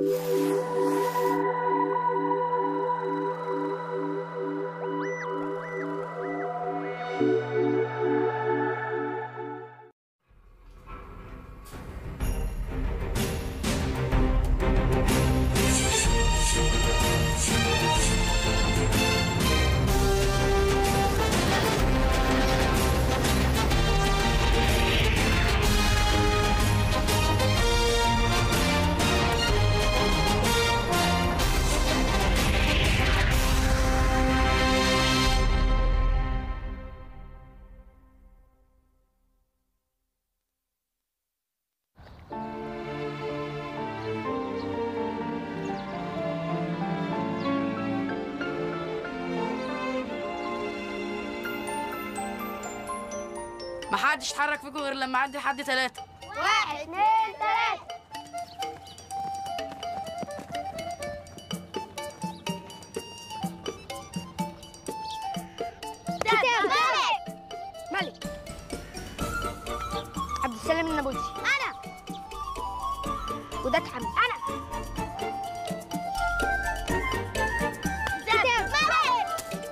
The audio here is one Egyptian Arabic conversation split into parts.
محدش يتحرك فيكم غير لما اعدي لحد ثلاثة واحد اتنين تلاتة كتاب ملك ملك عبد السلام النابلسي انا وده حمد انا كتاب ملك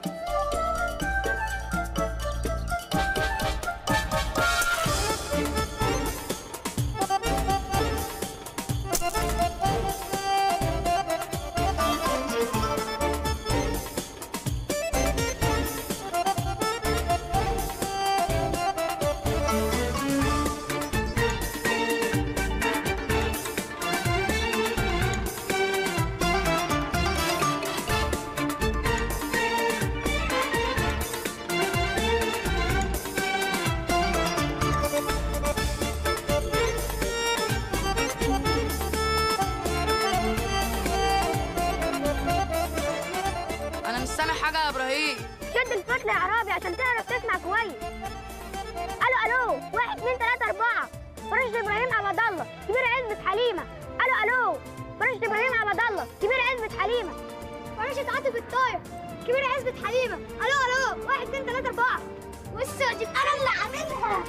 انا مش سامع حاجة يا ابراهيم شد الفتلة يا عرابي عشان تعرف تسمع كويس الو الو واحد اتنين تلاتة اربعة فرشد ابراهيم عبد الله كبير عزبة حليمة الو الو فرشد ابراهيم عبد الله كبير عزبة حليمة فرشد عاطف الطاير كبير عزبة حليمة الو الو واحد اتنين تلاتة اربعة والسعدي انا اللي عاملها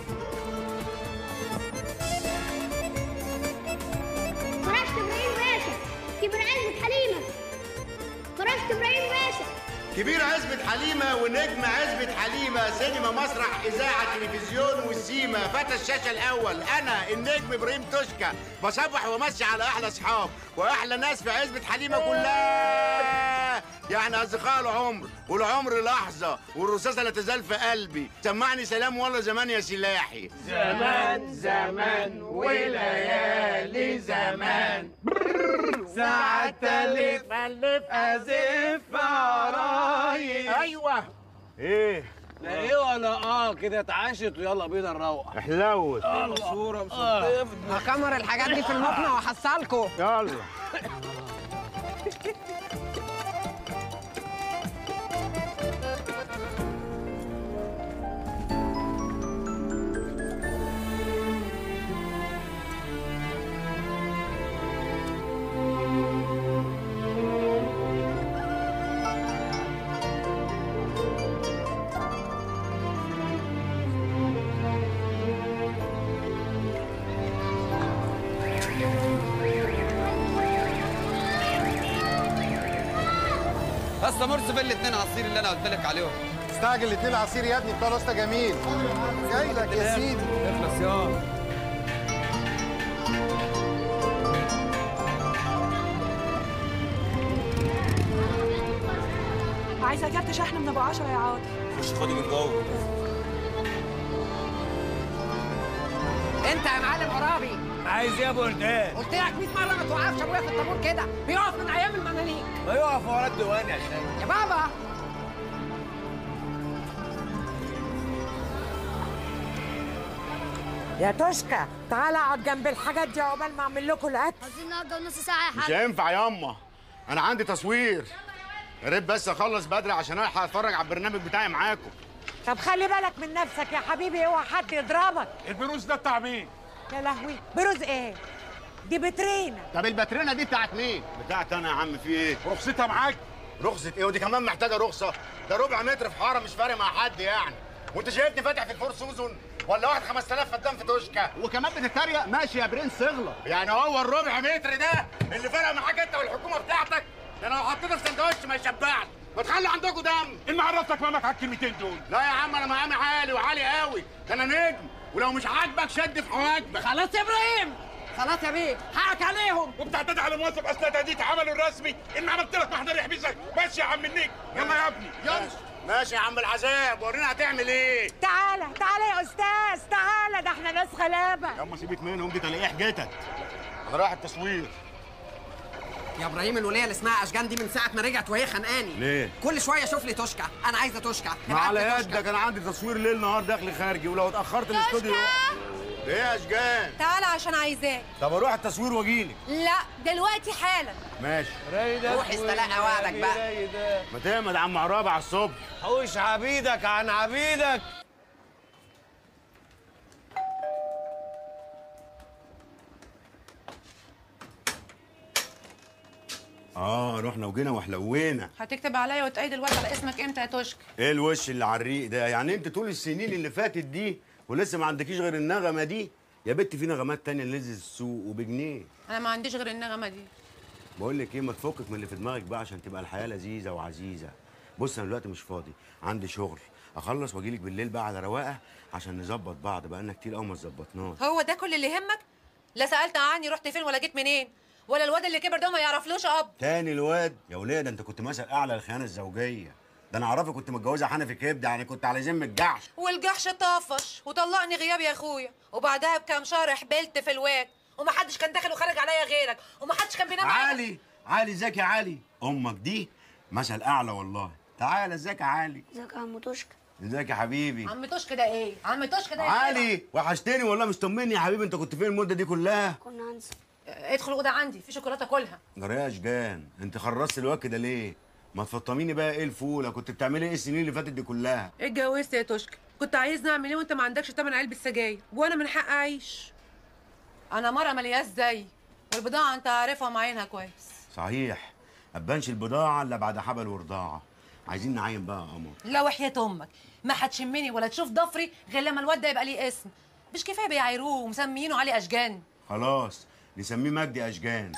فرشد ابراهيم باشا كبير عزبة حليمة فرشد ابراهيم باشا كبير عزبة حليمة ونجم عزبة حليمة سينما مسرح إذاعة تلفزيون والسيما فتى الشاشة الأول أنا النجم إبراهيم توشكا بصبح ومسي على أحلى أصحاب وأحلى ناس في عزبة حليمة كلها يعني أصدقاء العمر والعمر لحظة والرصاصة لا تزال في قلبي سمعني سلام والله زمان يا سلاحي زمان زمان وليالي زمان ساعة تلف ألف أزف عرايس أيوة إيه لا ايه ولا اه كده اتعاشت ويلا بينا نروح حلوت صورة مصدقة هكمر الحاجات دي في المقنع واحصلكوا يلا بس مرسي في الاثنين عصير اللي انا قلت لك عليهم استعجل الاتنين عصير يا ابني بتاع الوسطى جميل جاي لك يا سيدي اخلص يا عايزه كارت شحن من ابو 10 يا عاطف خش خدي من جوه انت يا معلم عرابي عايز ايه يا بردان قلت لك 100 مره ما توقفش ابويا في الطابور كده بيقف من ايام المنانيك ما يقف ورا الديوان يا شايف يا بابا يا توشكا تعالى اقعد جنب الحاجات دي عقبال ما اعمل لكم الاكل عايزين نقعد نص ساعة يا مش حاج هينفع ياما انا عندي تصوير يا ريت بس اخلص بدري عشان الحق اتفرج على البرنامج بتاعي معاكم طب خلي بالك من نفسك يا حبيبي اوعى حد يضربك البروز ده بتاع مين؟ يا لهوي بروز ايه دي بترينا طب الباترينا دي بتاعت مين بتاعت انا يا عم في ايه رخصتها معاك؟ رخصة ايه ودي كمان محتاجة رخصة ده ربع متر في حارة مش فارق مع حد يعني وانت شايفني فاتح في الفور سوزون ولا واحد 5000 فدان في توشكا وكمان بتتريق ماشي يا برنس اغلط يعني هو الربع متر ده اللي فرق معاك انا لو حطيته في سندوتش ما يشبعش ما تخلوا عندكم دم ان عرفتك مامك على الكلمتين دول لا يا عم انا مقامي عالي وعالي قوي ده انا نجم ولو مش عاجبك شد في حواجبك خلاص يا ابراهيم خلاص يا بيه حقك عليهم وبتعتدي على موظف اثناء تاديه عمله الرسمي ان عملت لك محضر يحبسك ماشي يا عم النجم يلا يا ابني يلا ماشي يا عم العذاب ورينا هتعمل ايه تعالى تعالى يا استاذ تعالى ده احنا ناس غلابه يا اما سيبك منهم دي تلاقيه حجتك انا رايح التصوير يا ابراهيم الوليه اللي اسمها اشجان دي من ساعه ما رجعت وهي خانقاني ليه؟ كل شويه شوف لي توشكا انا عايزه توشكا ما ابعت على لي توشكا. يدك انا عندي تصوير ليل نهار داخل خارجي ولو اتاخرت الاستوديو ايه يا اشجان تعالى عشان عايزاك طب اروح التصوير واجيلك لا دلوقتي حالا ماشي روح استلقى وعدك بقى ما تعمل عم عرابة على الصبح حوش عبيدك عن عبيدك اه رحنا وجينا وحلوينا هتكتب عليا وتأيد الوقت على اسمك امتى يا توشك ايه الوش اللي على الريق ده يعني انت طول السنين اللي فاتت دي ولسه ما عندكيش غير النغمه دي يا بنت في نغمات تانية نزل السوق وبجنيه انا ما عنديش غير النغمه دي بقول لك ايه ما تفكك من اللي في دماغك بقى عشان تبقى الحياه لذيذه وعزيزه بص انا دلوقتي مش فاضي عندي شغل اخلص واجيلك بالليل بقى على رواقه عشان نظبط بعض بقالنا كتير قوي ما اتظبطناش هو ده كل اللي يهمك لا سالت عني رحت فين ولا جيت منين ولا الواد اللي كبر ده ما يعرفلوش اب تاني الواد يا وليه ده انت كنت مثل اعلى للخيانه الزوجيه ده انا اعرفك كنت متجوزه حنفي كبده يعني كنت على ذمه الجحش والجحش طفش وطلقني غياب يا اخويا وبعدها بكام شهر حبلت في الواد ومحدش كان داخل وخارج عليا غيرك ومحدش كان بينام عليا. علي علي ازيك يا علي امك دي مثل اعلى والله تعالى ازيك يا علي ازيك يا عم توشكا ازيك يا حبيبي عم توشك ده ايه عم توشك ده إيه؟ علي وحشتني والله مش طمني يا حبيبي انت كنت فين المده دي كلها كنا هنسى ادخل الاوضه عندي في شوكولاته كلها جرى يا اشجان انت خرجت الواد كده ليه ما تفطميني بقى ايه الفوله كنت بتعملي ايه السنين اللي فاتت دي كلها اتجوزت يا توشك كنت عايزني اعمل ايه وانت ما عندكش تمن علبه سجاير وانا من حق اعيش انا مره ملياش زي والبضاعه انت عارفها معينها كويس صحيح ابانش البضاعه الا بعد حبل ورضاعه عايزين نعين بقى يا قمر لا وحياة امك ما هتشمني ولا تشوف ضفري غير لما الواد ده يبقى ليه اسم مش كفايه بيعايروه ومسميينه علي اشجان خلاص نسميه مجدي اشجان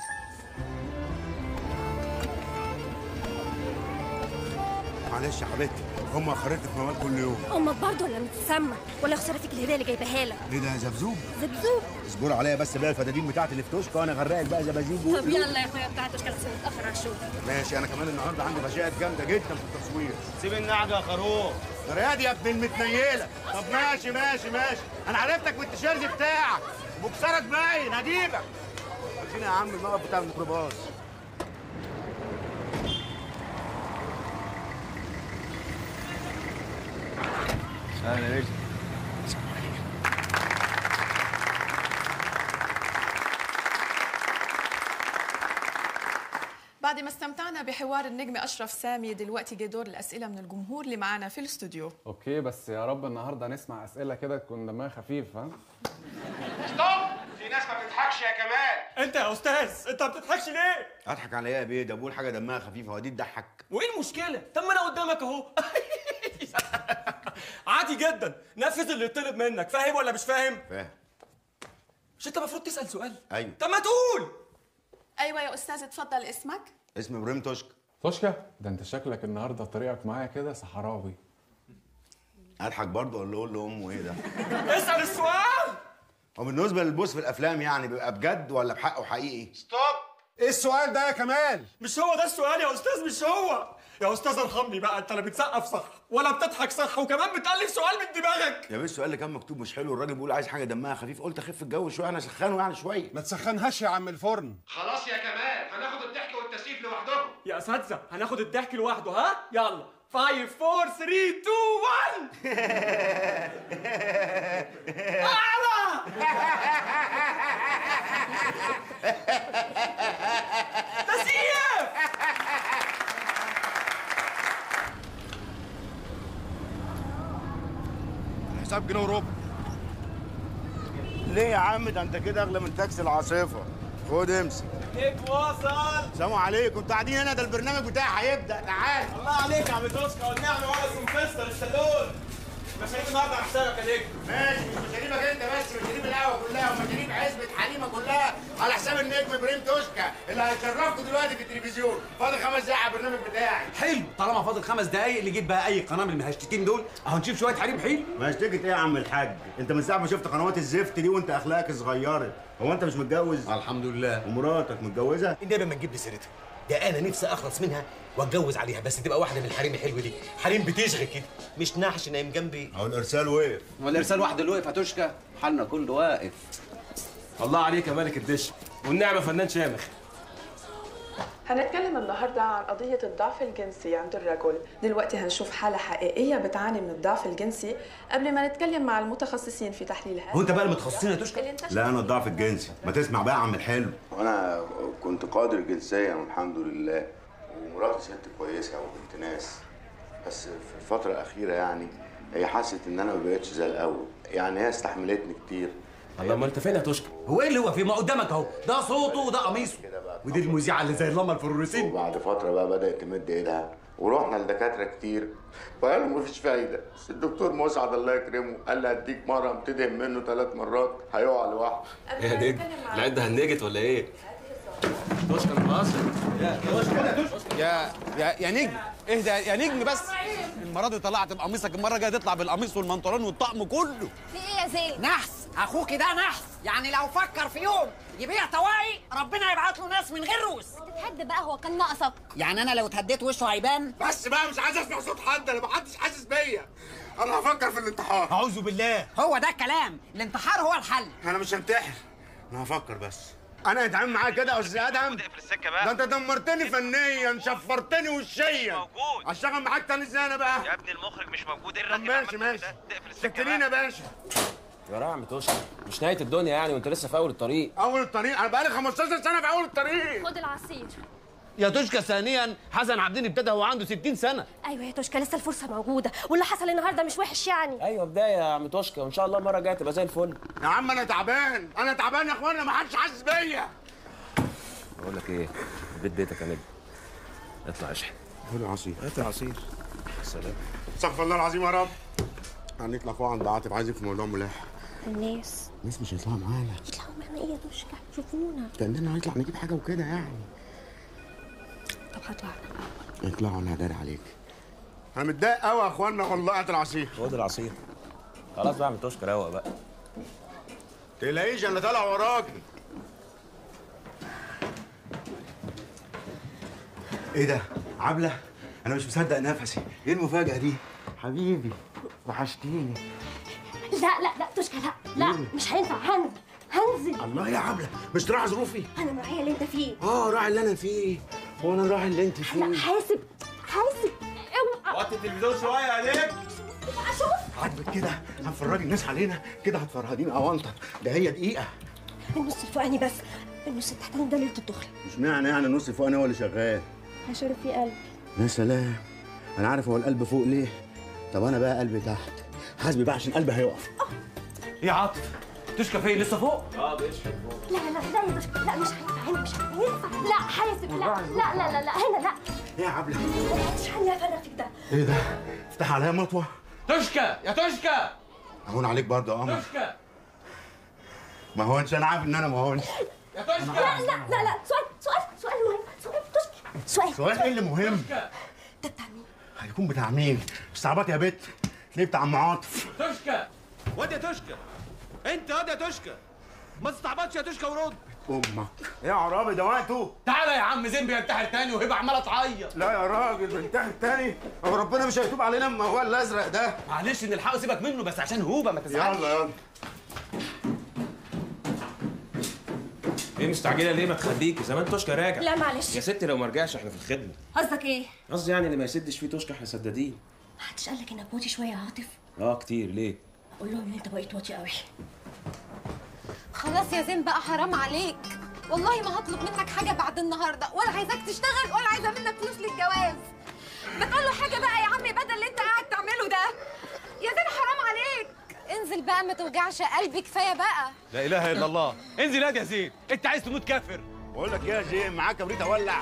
معلش يا حبيبتي هم اخرتك في موال كل يوم امك برضه ولا متسمى ولا خسرتك الهديه اللي جايباها لك ايه ده يا زبزوب زبزوب اصبروا عليا بس بقى الفدادين بتاعتي اللي في توشكا وانا غرقك بقى زبازيب و- طب يلا يا اخويا بتاعتك كده متاخر على الشغل ماشي انا كمان النهارده عندي مشاهد جامده جدا في التصوير سيب النعجه يا خروف رياض يا ابن المتنيله طب ماشي ماشي ماشي انا عرفتك بالتيشيرت بتاعك بوكسرك باين هجيبك ادينا يا عم الموقف بتاع الميكروباص اهلا يا بعد ما استمتعنا بحوار النجم أشرف سامي دلوقتي جه دور الأسئلة من الجمهور اللي معانا في الاستوديو اوكي بس يا رب النهارده نسمع اسئله كده تكون دمها خفيف ها ستوب في ناس ما بتضحكش يا كمال انت يا استاذ انت ما بتضحكش ليه اضحك على ايه يا بيه ده بقول حاجه دمها خفيفه ودي تضحك وايه المشكله طب ما انا قدامك اهو عادي جدا نفذ اللي يطلب منك فاهم ولا مش فاهم فاهم مش انت المفروض تسال سؤال ايوه طب ما تقول أيوة يا أستاذ اتفضل اسمك اسمي ابراهيم توشكا توشكا ده انت شكلك النهارده طريقك معايا كده صحراوي اضحك برضه ولا اقول لامه ايه ده اسال السؤال هو بالنسبه للبوس في الافلام يعني بيبقى بجد ولا بحقه حقيقي ستوب ايه السؤال ده يا كمال مش هو ده السؤال يا استاذ مش هو يا استاذ ارحمني بقى انت لا بتسقف صح ولا بتضحك صح وكمان بتالف سؤال من دماغك يا بيه السؤال اللي كان مكتوب مش حلو الراجل بيقول عايز حاجه دمها خفيف قلت اخف الجو شويه انا اسخنه يعني شويه ما تسخنهاش يا عم الفرن خلاص يا كمال هناخد الضحك والتسقيف لوحدهم يا اساتذه هناخد الضحك لوحده ها يلا 5 4 3 2 1 اعلى تسقيف الحساب جنيه وربع ليه يا عم ده انت كده اغلى من تاكسي العاصفه خد امسك اتواصل سلام عليكم انتوا قاعدين هنا ده البرنامج بتاعي هيبدا تعال الله عليك يا عم توسكا والنعمه ولا سمفستر السلون مشاريب النهارده على حسابك يا نجم ماشي مش مشاريبك انت بس مشاريب القهوه كلها ومشاريب عزبه حليمه كلها على حساب النجم ابراهيم توشكا اللي هيشرفكم دلوقتي في التلفزيون فاضل خمس دقايق على البرنامج بتاعي حلو طالما فاضل خمس دقايق اللي جيت بقى اي قناه من المهشتكين دول اهو نشوف شويه حريم حلو ما اشتكت ايه يا عم الحاج انت من ساعه ما شفت قنوات الزفت دي وانت اخلاقك اتغيرت هو انت مش متجوز الحمد لله ومراتك متجوزه النبي ما تجيب لي سيرتها ده انا نفسي اخلص منها واتجوز عليها بس تبقى واحده من الحريم الحلوه دي حريم بتشغل كده مش نحش نايم جنبي اهو الارسال وقف والارسال واحد اللي وقف هتشكى حالنا كله واقف الله عليك يا ملك الدش والنعمه فنان شامخ هنتكلم النهاردة عن قضية الضعف الجنسي عند الرجل دلوقتي هنشوف حالة حقيقية بتعاني من الضعف الجنسي قبل ما نتكلم مع المتخصصين في تحليلها هو انت بقى المتخصصين يا تشكى لا انا الضعف الجنسي ما تسمع بقى يا عم الحلو وانا كنت قادر جنسيا والحمد لله ومراتي ست كويسه وبنت ناس بس في الفتره الاخيره يعني هي حست ان انا ما بقتش زي الاول يعني هي استحملتني كتير الله ما انت فين يا تشكى هو ايه اللي هو فيه ما قدامك اهو ده صوته وده قميصه ودي المذيعه اللي زي اللمه الفلوريسين وبعد فتره بقى بدات تمد ايدها ورحنا لدكاتره كتير وقالوا مفيش فايده بس الدكتور مسعد الله يكرمه قال لي هديك مرهم تدهم منه ثلاث مرات هيقع لوحده يا نجم العده هنجت ولا ايه؟ تشكى انا بهزر يا يا يا نجم اهدى يا نجم بس المره دي طلعت بقميصك المره الجايه تطلع بالقميص والمنطلون والطقم كله في ايه يا زين نحس اخوك ده نحس يعني لو فكر في يوم يبيع طواعي ربنا يبعت له ناس من غير روس تتهد بقى هو كان ناقصك يعني انا لو اتهديت وشه هيبان بس بقى مش عايز اسمع صوت حد انا ما حدش حاسس بيا انا هفكر في الانتحار اعوذ بالله هو ده الكلام الانتحار هو الحل انا مش هنتحر انا هفكر بس انا اتعامل معاك كده يا استاذ ادهم في السكه بقى ده انت دمرتني فنيا شفرتني وشيا موجود اشتغل معاك تاني ازاي انا بقى يا ابني المخرج مش موجود ايه طب الراجل ماشي ماشي شكرين يا باشا يا رعم تشكى مش نهايه الدنيا يعني وانت لسه في اول الطريق اول الطريق انا بقالي 15 سنه في اول الطريق خد العصير يا تشكى ثانيا حسن عبدين ابتدى وهو عنده 60 سنه ايوه يا توشكا لسه الفرصه موجوده واللي حصل النهارده مش وحش يعني ايوه بدايه يا عم تشكى وان شاء الله المره الجايه تبقى زي الفل يا عم انا تعبان انا تعبان يا اخوانا ما حدش حاسس بيا بقول لك ايه بيت بيتك يا نجم اطلع اشحن خد العصير هات العصير سلام استغفر الله العظيم يا رب هنطلع فوق عند عاطف عايزين في موضوع ملاح الناس الناس مش هيطلعوا معانا يطلعوا معانا ايه يا توشكا شوفونا كاننا هنطلع نجيب حاجه وكده يعني طب هطلع اطلعوا انا هداري عليك انا متضايق قوي يا اخوانا والله هات العصير خد العصير خلاص بقى يا عم تشكى روق بقى تلاقيش انا طالع وراكي ايه ده عبله انا مش مصدق نفسي ايه المفاجاه دي حبيبي وحشتيني لا لا لا توشكا لا لا مش هينفع هنزل هنزل الله يا عبله مش تراعي ظروفي انا معايا اللي انت فيه اه راعي اللي انا فيه هو انا راعي اللي انت فيه لا حاسب حاسب اوعى وطي التلفزيون شويه يا نجم اشوف عاجبك كده هنفرجي الناس علينا كده هتفرهدين اونطه ده هي دقيقه النص الفوقاني بس النص التحتاني ده ليله الدخله مش معنى يعني النص فوق هو اللي شغال هشرب فيه قلب يا سلام انا عارف هو القلب فوق ليه طب انا بقى قلبي تحت حاسبي بقى عشان قلبي هيقف ايه يا عاطف تشكى فين لسه فوق اه بيشحن لا لا لا لا يا توشكا لا مش هينفع هنا مش هينفع لا حاسب لا لا لا لا لا هنا لا ايه يا عبله مش هنفرق فيك ده ايه ده افتح عليا مطوه تشكى يا تشكى اهون عليك برضه يا قمر تشكى ما هونش انا عارف ان انا ما هونش يا تشكى لا لا لا لا سؤال سؤال سؤال مهم سؤال توشكا سؤال سؤال ايه اللي مهم ده بتاع مين؟ هيكون بتاع مين استعبط يا بت ليه بتاع عم عاطف تشكى واد يا تشكى انت واد يا تشكى ما تستعبطش يا تشكى ورد امك ايه يا عرابي ده وقته تعالى يا عم زين بينتحر تاني وهبه عماله تعيط لا يا راجل بنتهي التاني هو ربنا مش هيتوب علينا اما هو الازرق ده معلش نلحقه سيبك منه بس عشان هوبه ما تزعلش يلا يلا ايه مستعجله ليه ما تخليكي زمان تشكى راجع لا معلش يا ستي لو ما رجعش احنا في الخدمه قصدك ايه؟ قصدي يعني اللي ما يسدش فيه تشكى احنا سدادين محدش قال لك انك موتي شويه يا عاطف اه كتير ليه قول لهم ان انت بقيت واطي قوي خلاص يا زين بقى حرام عليك والله ما هطلب منك حاجه بعد النهارده ولا عايزاك تشتغل ولا عايزه منك فلوس للجواز ما تقول له حاجه بقى يا عمي بدل اللي انت قاعد تعمله ده يا زين حرام عليك انزل بقى ما توجعش قلبي كفايه بقى لا اله الا الله انزل ياد يا زين انت عايز تموت كافر بقول لك ايه يا زين معاك كبريت اولع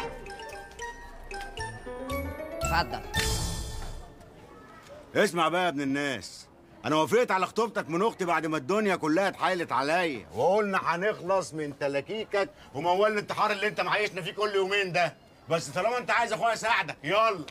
اتفضل اسمع بقى يا ابن الناس انا وافقت على خطوبتك من اختي بعد ما الدنيا كلها اتحايلت عليا وقلنا هنخلص من تلاكيكك وموال الانتحار اللي انت معيشنا فيه كل يومين ده بس طالما انت عايز اخويا اساعدك يلا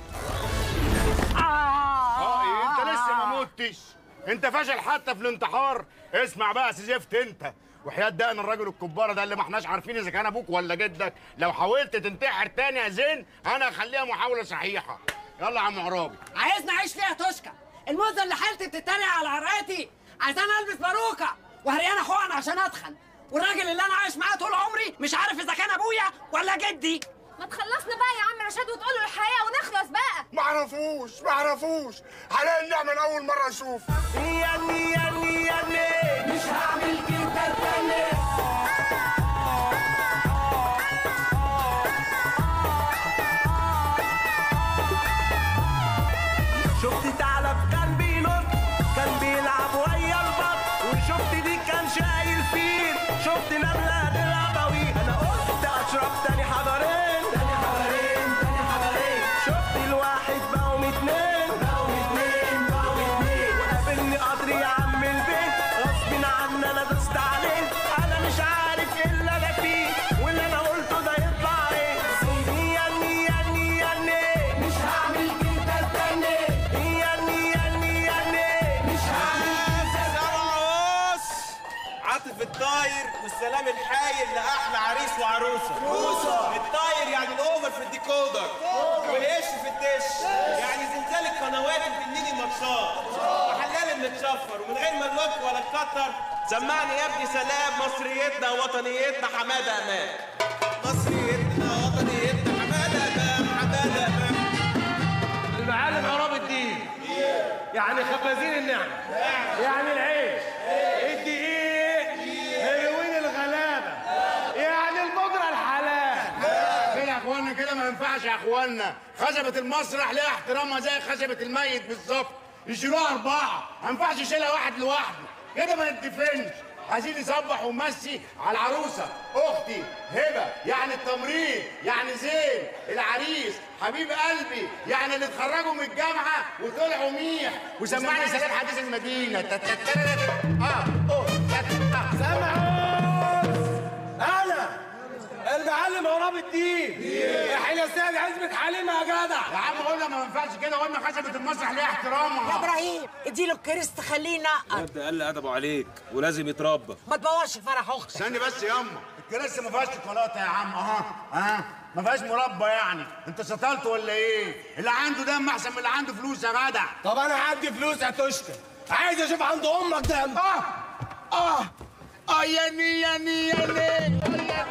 اه إيه؟ انت لسه ما متش انت فاشل حتى في الانتحار اسمع بقى سيزفت انت وحياة دقن الراجل الكبارة ده اللي ما احناش عارفين اذا كان ابوك ولا جدك لو حاولت تنتحر تاني يا زين انا هخليها محاولة صحيحة يلا يا عم عرابي عايزني اعيش فيها توشكا الموزه اللي حالتي بتتريق على عرقتي عايزاني البس باروكه وهريانه حقن عشان اتخن والراجل اللي انا عايش معاه طول عمري مش عارف اذا كان ابويا ولا جدي ما تخلصنا بقى يا عم رشاد وتقول له الحقيقه ونخلص بقى معرفوش معرفوش حلال النعمة من أول مرة أشوف ياني ياني ياني مش هعمل كده تاني شفت ثعلب كان بينط كان بيلعب ويا البط وشفت دي كان شايل فيل شفت نملة بالعبوي انا قلت اشرب تاني حجرين تاني حجرين تاني حجرين شفت الواحد بقوا اتنين بقوا اتنين بقوا اتنين وقابلني قدر يا عم البيت غصب عني انا دوست عليه انا مش عارف ايه اللي انا فيه واللي انا قلته ده يطلع ايه ياني ياني ياني مش هعمل كده تاني ياني ياني ياني مش هعمل عاطف الطاير والسلام الحايل لاحلى عريس وعروسه عروسة. الطاير يعني الاوفر في الديكودر والقش في الدش يعني زلزال القنوات وبنيجي ماتشات وحلال بنتشفر ومن غير ما نلوك ولا نكتر سمعني يا ابني سلام مصريتنا ووطنيتنا حماده امان مصريتنا ووطنيتنا حماده امان حماده امان المعالم عراب الدين يعني خبازين النعم يعني العيش الدقيق هيروين الغلابه يعني البودره الحلال كده يا اخوانا كده ما ينفعش يا اخوانا خشبة المسرح ليها احترامها زي خشبة الميت بالظبط يشيلوها أربعة ما ينفعش يشيلها واحد لوحده كده ما يتدفنش عايزين يصبح ومسي على العروسة أختي هبة يعني التمريض يعني زين العريس حبيب قلبي يعني اللي اتخرجوا من الجامعة وطلعوا ميح وسمعني سلام حديث المدينة تتتتتت. اه اوه تت- آه. انا المعلم عراب الدين يحيى سيد عزبة حليمه يا جدع يا عم قلنا ما ينفعش كده قلنا خشبة المسرح ليها احترامها يا ابراهيم اديله الكريست تخليه ينقط الواد ده قل ادبه عليك ولازم يتربى ما تبوظش فرح اختك استني بس ياما الكراسي ما فيهاش شوكولاته يا عم اها ها ما فيهاش مربى يعني انت سطلت ولا ايه اللي عنده دم احسن من اللي عنده فلوس يا جدع طب انا عندي فلوس يا توشكا عايز اشوف عند امك دم اه اه اه ياني ياني ياني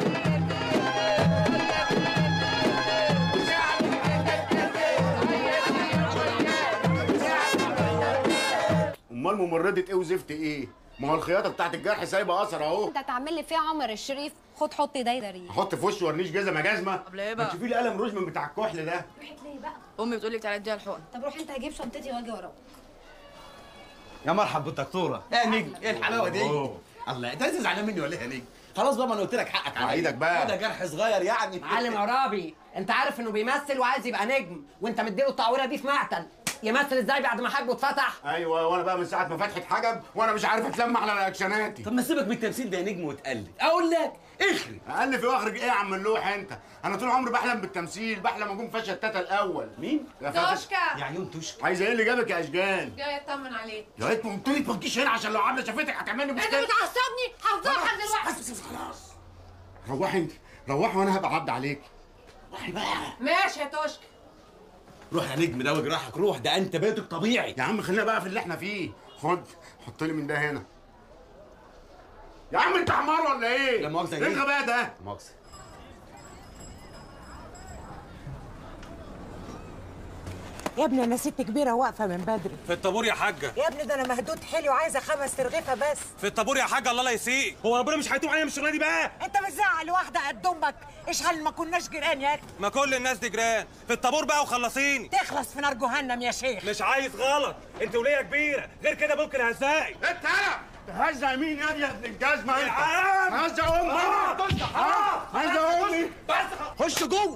امال ممرضة ايه وزفت ايه ما هو الخياطه بتاعت الجرح سايبه اثر اهو انت تعمل لي فيها عمر الشريف خد حط دايري احط في وشي ورنيش جزمه جزمه طب ليه ما بقى؟ تشوفي لي قلم روج من بتاع الكحل ده رحت ليه بقى امي بتقول لي تعالى اديها الحقن طب روح انت هجيب شنطتي واجي وراك يا مرحب بالدكتوره يا نجم ايه الحلاوه دي أوه. الله انت لسه زعلان مني ولا ايه يا نجم خلاص بقى ما انا قلت لك حقك على ايدك بقى. ده جرح صغير يعني معلم عرابي انت عارف انه بيمثل وعايز يبقى نجم وانت مديله التعويره دي في مقتل يمثل ازاي بعد ما حاجبه اتفتح ايوه وانا بقى من ساعه ما فتحت حجب وانا مش عارف اتلمع على رياكشناتي طب ما سيبك من التمثيل ده يا نجم وتقلد اقول لك اخري الف واخرج ايه يا عم اللوح انت انا طول عمري بحلم بالتمثيل بحلم اكون فاشل التاتا الاول مين يا فاشل توشكا يا عيون توشكا عايزه ايه اللي جابك يا اشجان جاي اطمن عليك يا ريت قلت لي ما تجيش هنا عشان لو عامله شافتك هتعملي انت مشكله بتعصبني هفضحك دلوقتي بس بس خلاص روحي انت روحي وانا هبقى عبد عليك روحي بقى ماشي يا توشكا روح يا نجم ده جراحك روح ده انت بيتك طبيعي يا عم خلينا بقى في اللي احنا فيه خد حط لي من ده هنا يا عم انت حمار ولا ايه؟ لا مؤاخذة يا ايه نجم. الغباء ده؟ مؤاخذة يا ابني انا ست كبيره واقفه من بدري في الطابور يا حاجه يا ابني ده انا مهدود حلو عايزه خمس ترغيفه بس في الطابور يا حاجه الله لا يسيء هو ربنا مش هيتوب علينا من الشغلانه دي بقى انت بتزعل واحده قد امك اشغل ما كناش جيران يا اخي ما كل الناس دي جيران في الطابور بقى وخلصيني تخلص في نار جهنم يا شيخ مش عايز غلط انت وليه كبيره غير كده ممكن هزاي انت انا تهزق مين يا ابني يا ابن الجزمه انت؟ عم. هزق امي آه، ها؟ هزق امي بس خش جوه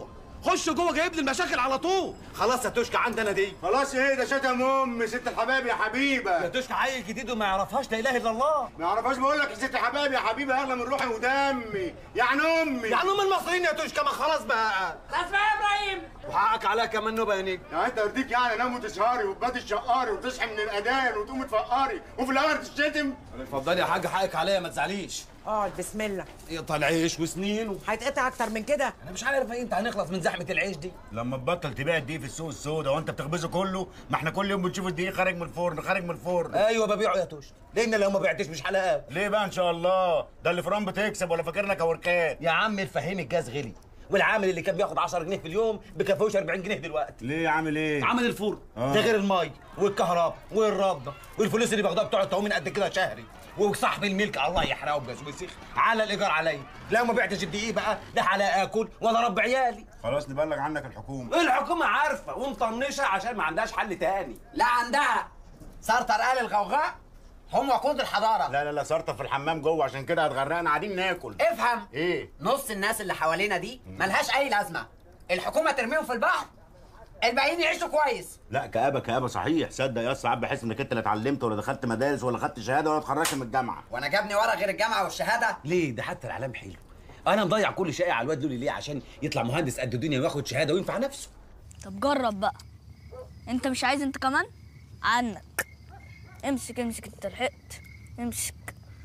خش جوه جايب لي المشاكل على طول خلاص يا توشكا عندنا دي خلاص ايه ده شتم ام ست الحبايب يا حبيبه يا توشكا عيل جديد وما يعرفهاش لا اله الا الله ما يعرفهاش بقول لك يا ست الحبايب يا حبيبه اغلى من روحي ودمي يعني امي يعني ام المصريين يا توشكا ما خلاص بقى بس بقى يا ابراهيم وحقك عليها كمان نوبه يا نجم يعني انت يرضيك يعني انام وتسهري وتباتي الشقاري وتصحي من الاذان وتقوم تفقري وفي الاخر تشتم اتفضلي يا حاج حقك عليا ما تزعليش اقعد بسم الله يقطع العيش وسنين و... هيتقطع اكتر من كده انا مش عارف انت هنخلص من زحمه العيش دي لما تبطل تبيع الدقيق في السوق السوداء وانت بتخبزه كله ما احنا كل يوم بنشوف الدقيق خارج من الفرن خارج من الفرن ايوه ببيعه يا توشكا لان لو ما بعتش مش حلقات ليه بقى ان شاء الله ده اللي فران بتكسب ولا فاكرنا كوركات يا عم الفهيم الجاز غلي والعامل اللي كان بياخد 10 جنيه في اليوم بكفوش 40 جنيه دلوقتي ليه عامل ايه عامل الفرن آه. ده غير المي والكهرباء والرابطه والفلوس اللي بياخدوها بتوع التومين قد كده شهري وصاحب الملك الله يحرقه بجزوسيخ على الايجار عليا لو ما بعتش الدقيق بقى لا هلا اكل ولا رب عيالي خلاص نبلغ عنك الحكومه الحكومه عارفه ومطنشه عشان ما عندهاش حل تاني لا عندها سرطر قال الغوغاء هم وقود الحضاره لا لا لا سرطه في الحمام جوه عشان كده هتغرقنا قاعدين ناكل افهم ايه نص الناس اللي حوالينا دي ملهاش اي لازمه الحكومه ترميهم في البحر الباقيين يعيشوا كويس لا كآبة كآبة صحيح صدق يا ساعات بحس انك انت لا اتعلمت ولا دخلت مدارس ولا خدت شهاده ولا اتخرجت من الجامعه وانا جابني ورا غير الجامعه والشهاده ليه ده حتى الاعلام حلو انا مضيع كل شيء على الواد لولي ليه عشان يطلع مهندس قد الدنيا وياخد شهاده وينفع نفسه طب جرب بقى انت مش عايز انت كمان عنك امسك امسك انت لحقت امسك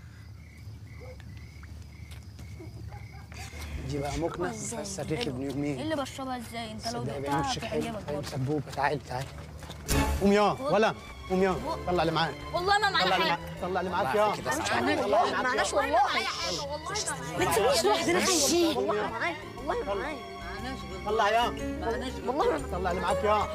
دي بقى مكنه ازاي؟ فسريك ابن ايه يومين اللي بشربها ازاي انت لو صدق دقتها بيمشي حلو هتعجبك أيوة، برضه سبوبه تعال تعال قوم يا ولا قوم يا طلع اللي معاك والله ما معانا طلع اللي حاجه معاك طلع اللي معاك يا كده مش صح. معناش والله والله ما معناش والله ما تسيبنيش لوحدنا خايفين والله ما معايا والله ما معايا طلع يا والله طلع اللي معاك يا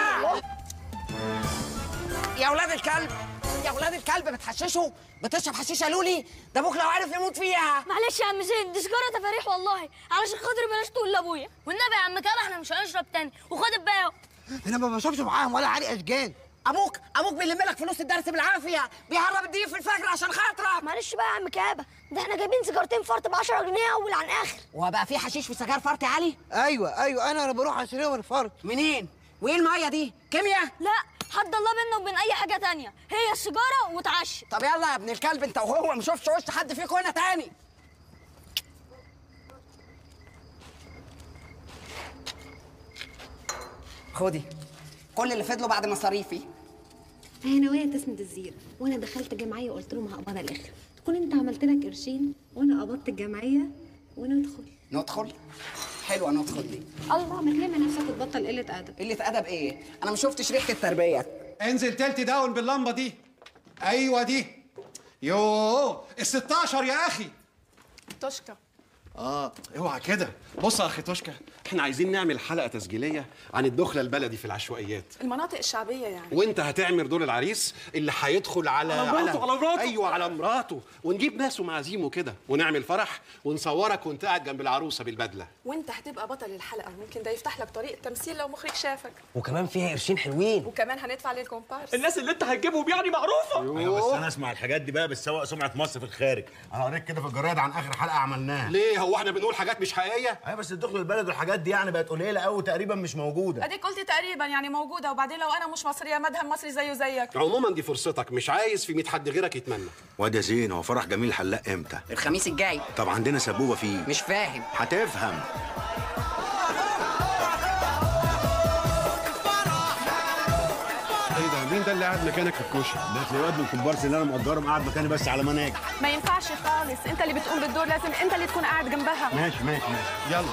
يا ولاد الكلب يا ولاد الكلب بتحششوا بتشرب حشيشه لولي ده ابوك لو عرف يموت فيها معلش يا عم زين دي سجاره تفاريح والله علشان خاطر بلاش تقول لابويا والنبي يا عم كده احنا مش هنشرب تاني وخد الباقي انا ما بشربش معاهم ولا عرق اشجان ابوك ابوك بيلم لك فلوس الدرس بالعافيه بيهرب الدقيق في الفجر عشان خاطرك معلش بقى يا عم كابه ده احنا جايبين سيجارتين فرط ب 10 جنيه اول عن اخر هو بقى في حشيش وسجاير فرط عالي ايوه ايوه انا انا بروح اشتريها من فرط منين وايه الميه دي كيمياء لا حد الله بينا وبين اي حاجه تانية هي السيجاره وتعشى طب يلا يا ابن الكلب انت وهو ما شوفش وش حد فيكم هنا تاني خدي كل اللي فضله بعد مصاريفي هي ناوية تسند الزيرة وانا دخلت جمعية وقلت لهم هقبضها الاخر تكون انت عملت لك قرشين وانا قبضت الجمعية وندخل ندخل حلوه ندخل دي الله ما تلم نفسك وتبطل قلة ادب قله ادب ايه انا ما شفتش ريحه التربيه انزل تلت داون باللمبه دي ايوه دي يوه ال 16 يا اخي توشكا اه اوعى كده بص يا اخي توشكا احنا عايزين نعمل حلقه تسجيليه عن الدخله البلدي في العشوائيات المناطق الشعبية يعني وانت هتعمل دور العريس اللي هيدخل على على مراته، على مراته. ايوه على مراته ونجيب ناس ومعازيم كده ونعمل فرح ونصورك وانت قاعد جنب العروسه بالبدله وانت هتبقى بطل الحلقة وممكن ده يفتح لك طريق التمثيل لو مخرج شافك وكمان فيها قرشين حلوين وكمان هندفع للكومبارس الناس اللي انت هتجيبهم يعني معروفه ايوه بس انا اسمع الحاجات دي بقى بتسوق سمعه مصر في الخارج انا قريت كده في الجرايد عن اخر حلقه عملناها ليه هو احنا بنقول حاجات مش حقيقيه ايوه بس الدخل البلد والحاجات دي يعني بقت قليله قوي تقريبا مش موجوده اديك قلت تقريبا يعني موجودة وبعدين لو انا مش مصرية مدهم مصري زيه زيك عموما دي فرصتك مش عايز في 100 حد غيرك يتمنى واد يا زين هو فرح جميل حلاق امتى الخميس الجاي طب عندنا سبوبه فيه مش فاهم هتفهم ايه ده مين ده اللي قاعد مكانك في الكوشه ده تلاقي واد من الكومبارس اللي انا مأجرهم قاعد مكاني بس على مناك ما ينفعش خالص انت اللي بتقوم بالدور لازم انت اللي تكون قاعد جنبها ماشي ماشي ماشي يلا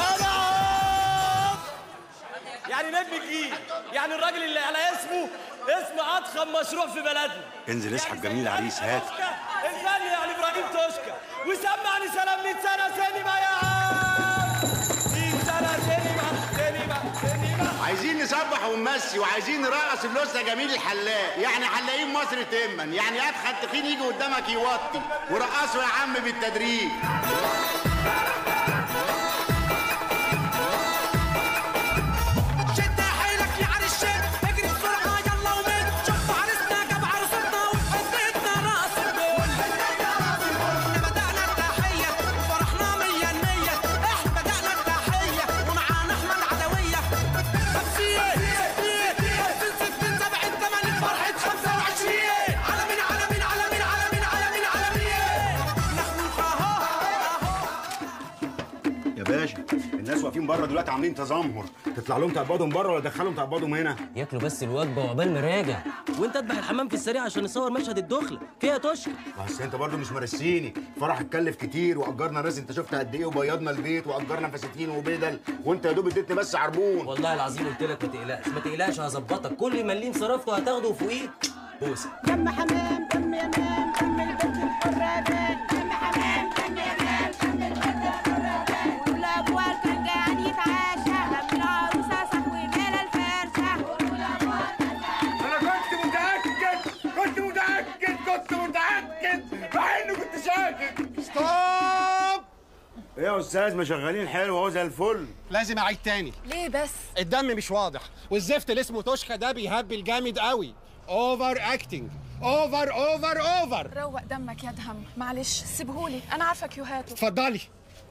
يعني نجم جديد يعني الراجل اللي على اسمه اسم اضخم مشروع في بلدنا انزل اسحب جميل عريس هات الفن يعني ابراهيم توشكا وسمعني سلام 100 سنه سينما يا عم 100 سنه سينما سينما سينما عايزين نسبح ونمسي وعايزين نرقص اللوسه جميل الحلاق يعني حلاقين مصر تما يعني ادخل تخين يجي قدامك يوطي ورقصوا يا عم بالتدريج شد حيلك يا عريس شد اجري بسرعه يلا ومن شوف عريسنا جاب عروستنا وحطيتنا راس البول احنا بدأنا التحية وفرحنا مية المية احنا بدأنا التحية ومعانا احمد بره دلوقتي عاملين تذمر تطلع لهم تقبضهم بره ولا تدخلهم تقبضهم هنا ياكلوا بس الوجبه وعقبال ما راجع وانت اذبح الحمام في السريع عشان نصور مشهد الدخله فيها تشكر بس انت برضه مش مرسيني فرح اتكلف كتير واجرنا ناس انت شفت قد ايه وبيضنا البيت واجرنا فساتين وبدل وانت يا دوب اديتني بس عربون والله العظيم قلت لك ما تقلقش ما تقلقش هظبطك كل مليم صرفته هتاخده فوقيه بوسه دم حمام دم يمام دم البنت الحرابان دم حمام دم يمام دم البنت الحرابان والابواب كان جاي يتعشى دم العروسه صحوي مال الفرشه انا كنت متاكد كنت متاكد كنت متاكد مع انه كنت شاكك ستوب ايه يا استاذ ما شغالين حلو اهو زي الفل لازم اعيد تاني ليه بس الدم مش واضح والزفت اللي اسمه توشكا ده بيهبل جامد قوي اوفر اكتنج اوفر اوفر اوفر روق دمك يا دهم معلش سيبهولي انا عارفه كيوهاته اتفضلي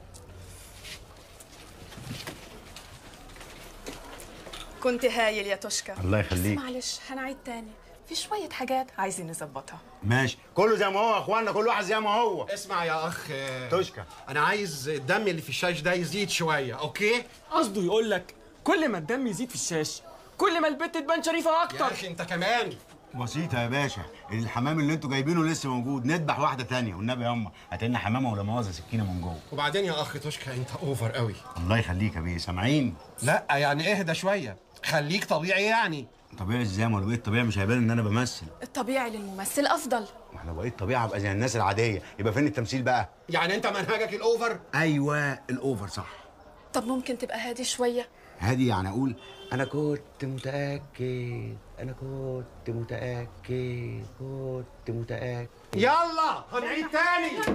كنت هايل يا توشكا الله يخليك. بس معلش هنعيد تاني في شويه حاجات عايزين نظبطها ماشي كله زي ما هو يا اخوانا كل واحد زي ما هو اسمع يا اخ توشكا انا عايز الدم اللي في الشاش ده يزيد شويه اوكي قصده يقول لك كل ما الدم يزيد في الشاشه كل ما البت تبان شريفه اكتر يا اخي انت كمان بسيطة يا باشا الحمام اللي انتوا جايبينه لسه موجود نذبح واحدة تانية والنبي يا اما هات لنا حمامة ولا مؤاخذة سكينة من جوه وبعدين يا اخ توشكا انت اوفر قوي الله يخليك يا بيه سامعين لا يعني اهدى شويه خليك طبيعي يعني طبيعي ازاي ما لو بقيت طبيعي مش هيبان ان انا بمثل الطبيعي للممثل افضل ما احنا بقيت طبيعي ابقى زي الناس العادية يبقى فين التمثيل بقى يعني انت منهجك الاوفر ايوه الاوفر صح طب ممكن تبقى هادي شويه هادي يعني اقول انا كنت متاكد انا كنت متاكد كنت متاكد يلا هنعيد تاني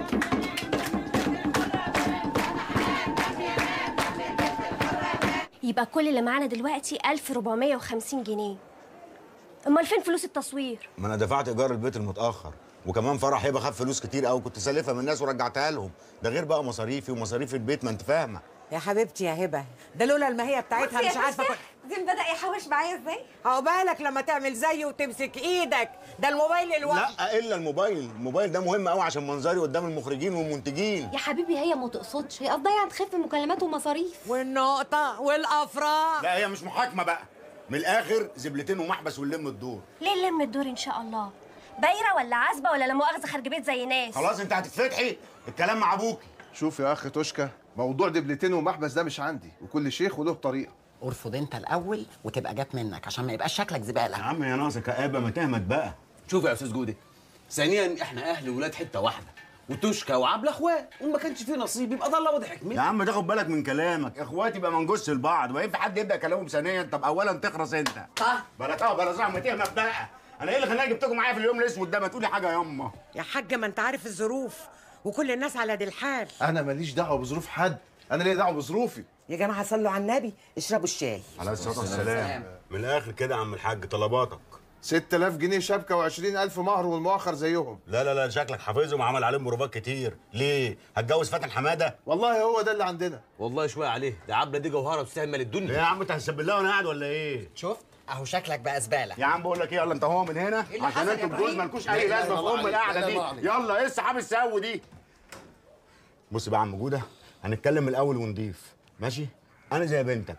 يبقى كل اللي معانا دلوقتي 1450 جنيه امال فين فلوس التصوير ما انا دفعت ايجار البيت المتاخر وكمان فرح هيبقى خد فلوس كتير قوي كنت سالفها من الناس ورجعتها لهم ده غير بقى مصاريفي ومصاريف البيت ما انت فاهمه يا حبيبتي يا هبه ده لولا الماهيه بتاعتها مش عارفه كنت- زين بدأ يحوش معايا ازاي؟ عقبالك لما تعمل زيه وتمسك ايدك ده الموبايل الواحد لا الا الموبايل الموبايل ده مهم قوي عشان منظري قدام المخرجين والمنتجين يا حبيبي هي ما تقصدش هي قضايا هتخف مكالمات ومصاريف والنقطه والافراح لا هي مش محاكمه بقى من الاخر زبلتين ومحبس ونلم الدور ليه نلم الدور ان شاء الله بايره ولا عزبه ولا لا مؤاخذه خارج بيت زي ناس خلاص انت هتتفتحي الكلام مع ابوكي شوف يا اخ توشكا موضوع دبلتين ومحبس ده مش عندي وكل شيخ وله طريقه ارفض انت الاول وتبقى جت منك عشان ما يبقاش شكلك زباله يا عم يا ناقصه كآبه ما تهمت بقى شوف يا استاذ جوده ثانيا احنا اهل ولاد حته واحده وتشكى وعبله اخوات وما كانش فيه نصيب يبقى ده الله واضح يا حكمته عم تاخد بالك من كلامك اخواتي بقى ما نجوزش لبعض وبعدين في حد يبدا كلامه بثانيا طب اولا تخرس انت طه بلا طه بلا صح ما تهمت بقى انا ايه اللي خلاني جبتكم معايا في اليوم الاسود ده ما تقولي حاجه ياما يا حاج ما انت عارف الظروف وكل الناس على دي الحال انا ماليش دعوه بظروف حد انا ليا دعوه بظروفي يا جماعه صلوا على النبي اشربوا الشاي عليه الصلاه والسلام من الاخر كده يا عم الحاج طلباتك 6000 جنيه شبكه و20000 مهر والمؤخر زيهم لا لا لا شكلك حافظهم وعمل عليهم بروفات كتير ليه هتجوز فاتن حماده والله هو ده اللي عندنا والله شويه عليه ده عبله دي جوهره تستهمل الدنيا ليه يا عم انت هتسب الله وانا قاعد ولا ايه شفت اهو شكلك بقى زباله يا عم بقول لك ايه يلا انت هو من هنا اللي عشان حصل يا انتوا الجوز إبراهيم؟ مالكوش لا اي إله لازمه إلا في الله ام عليك، القعده لا دي إله عليك. يلا ايه السحاب السو دي بص بقى يا عم جوده هنتكلم من الاول ونضيف ماشي انا زي بنتك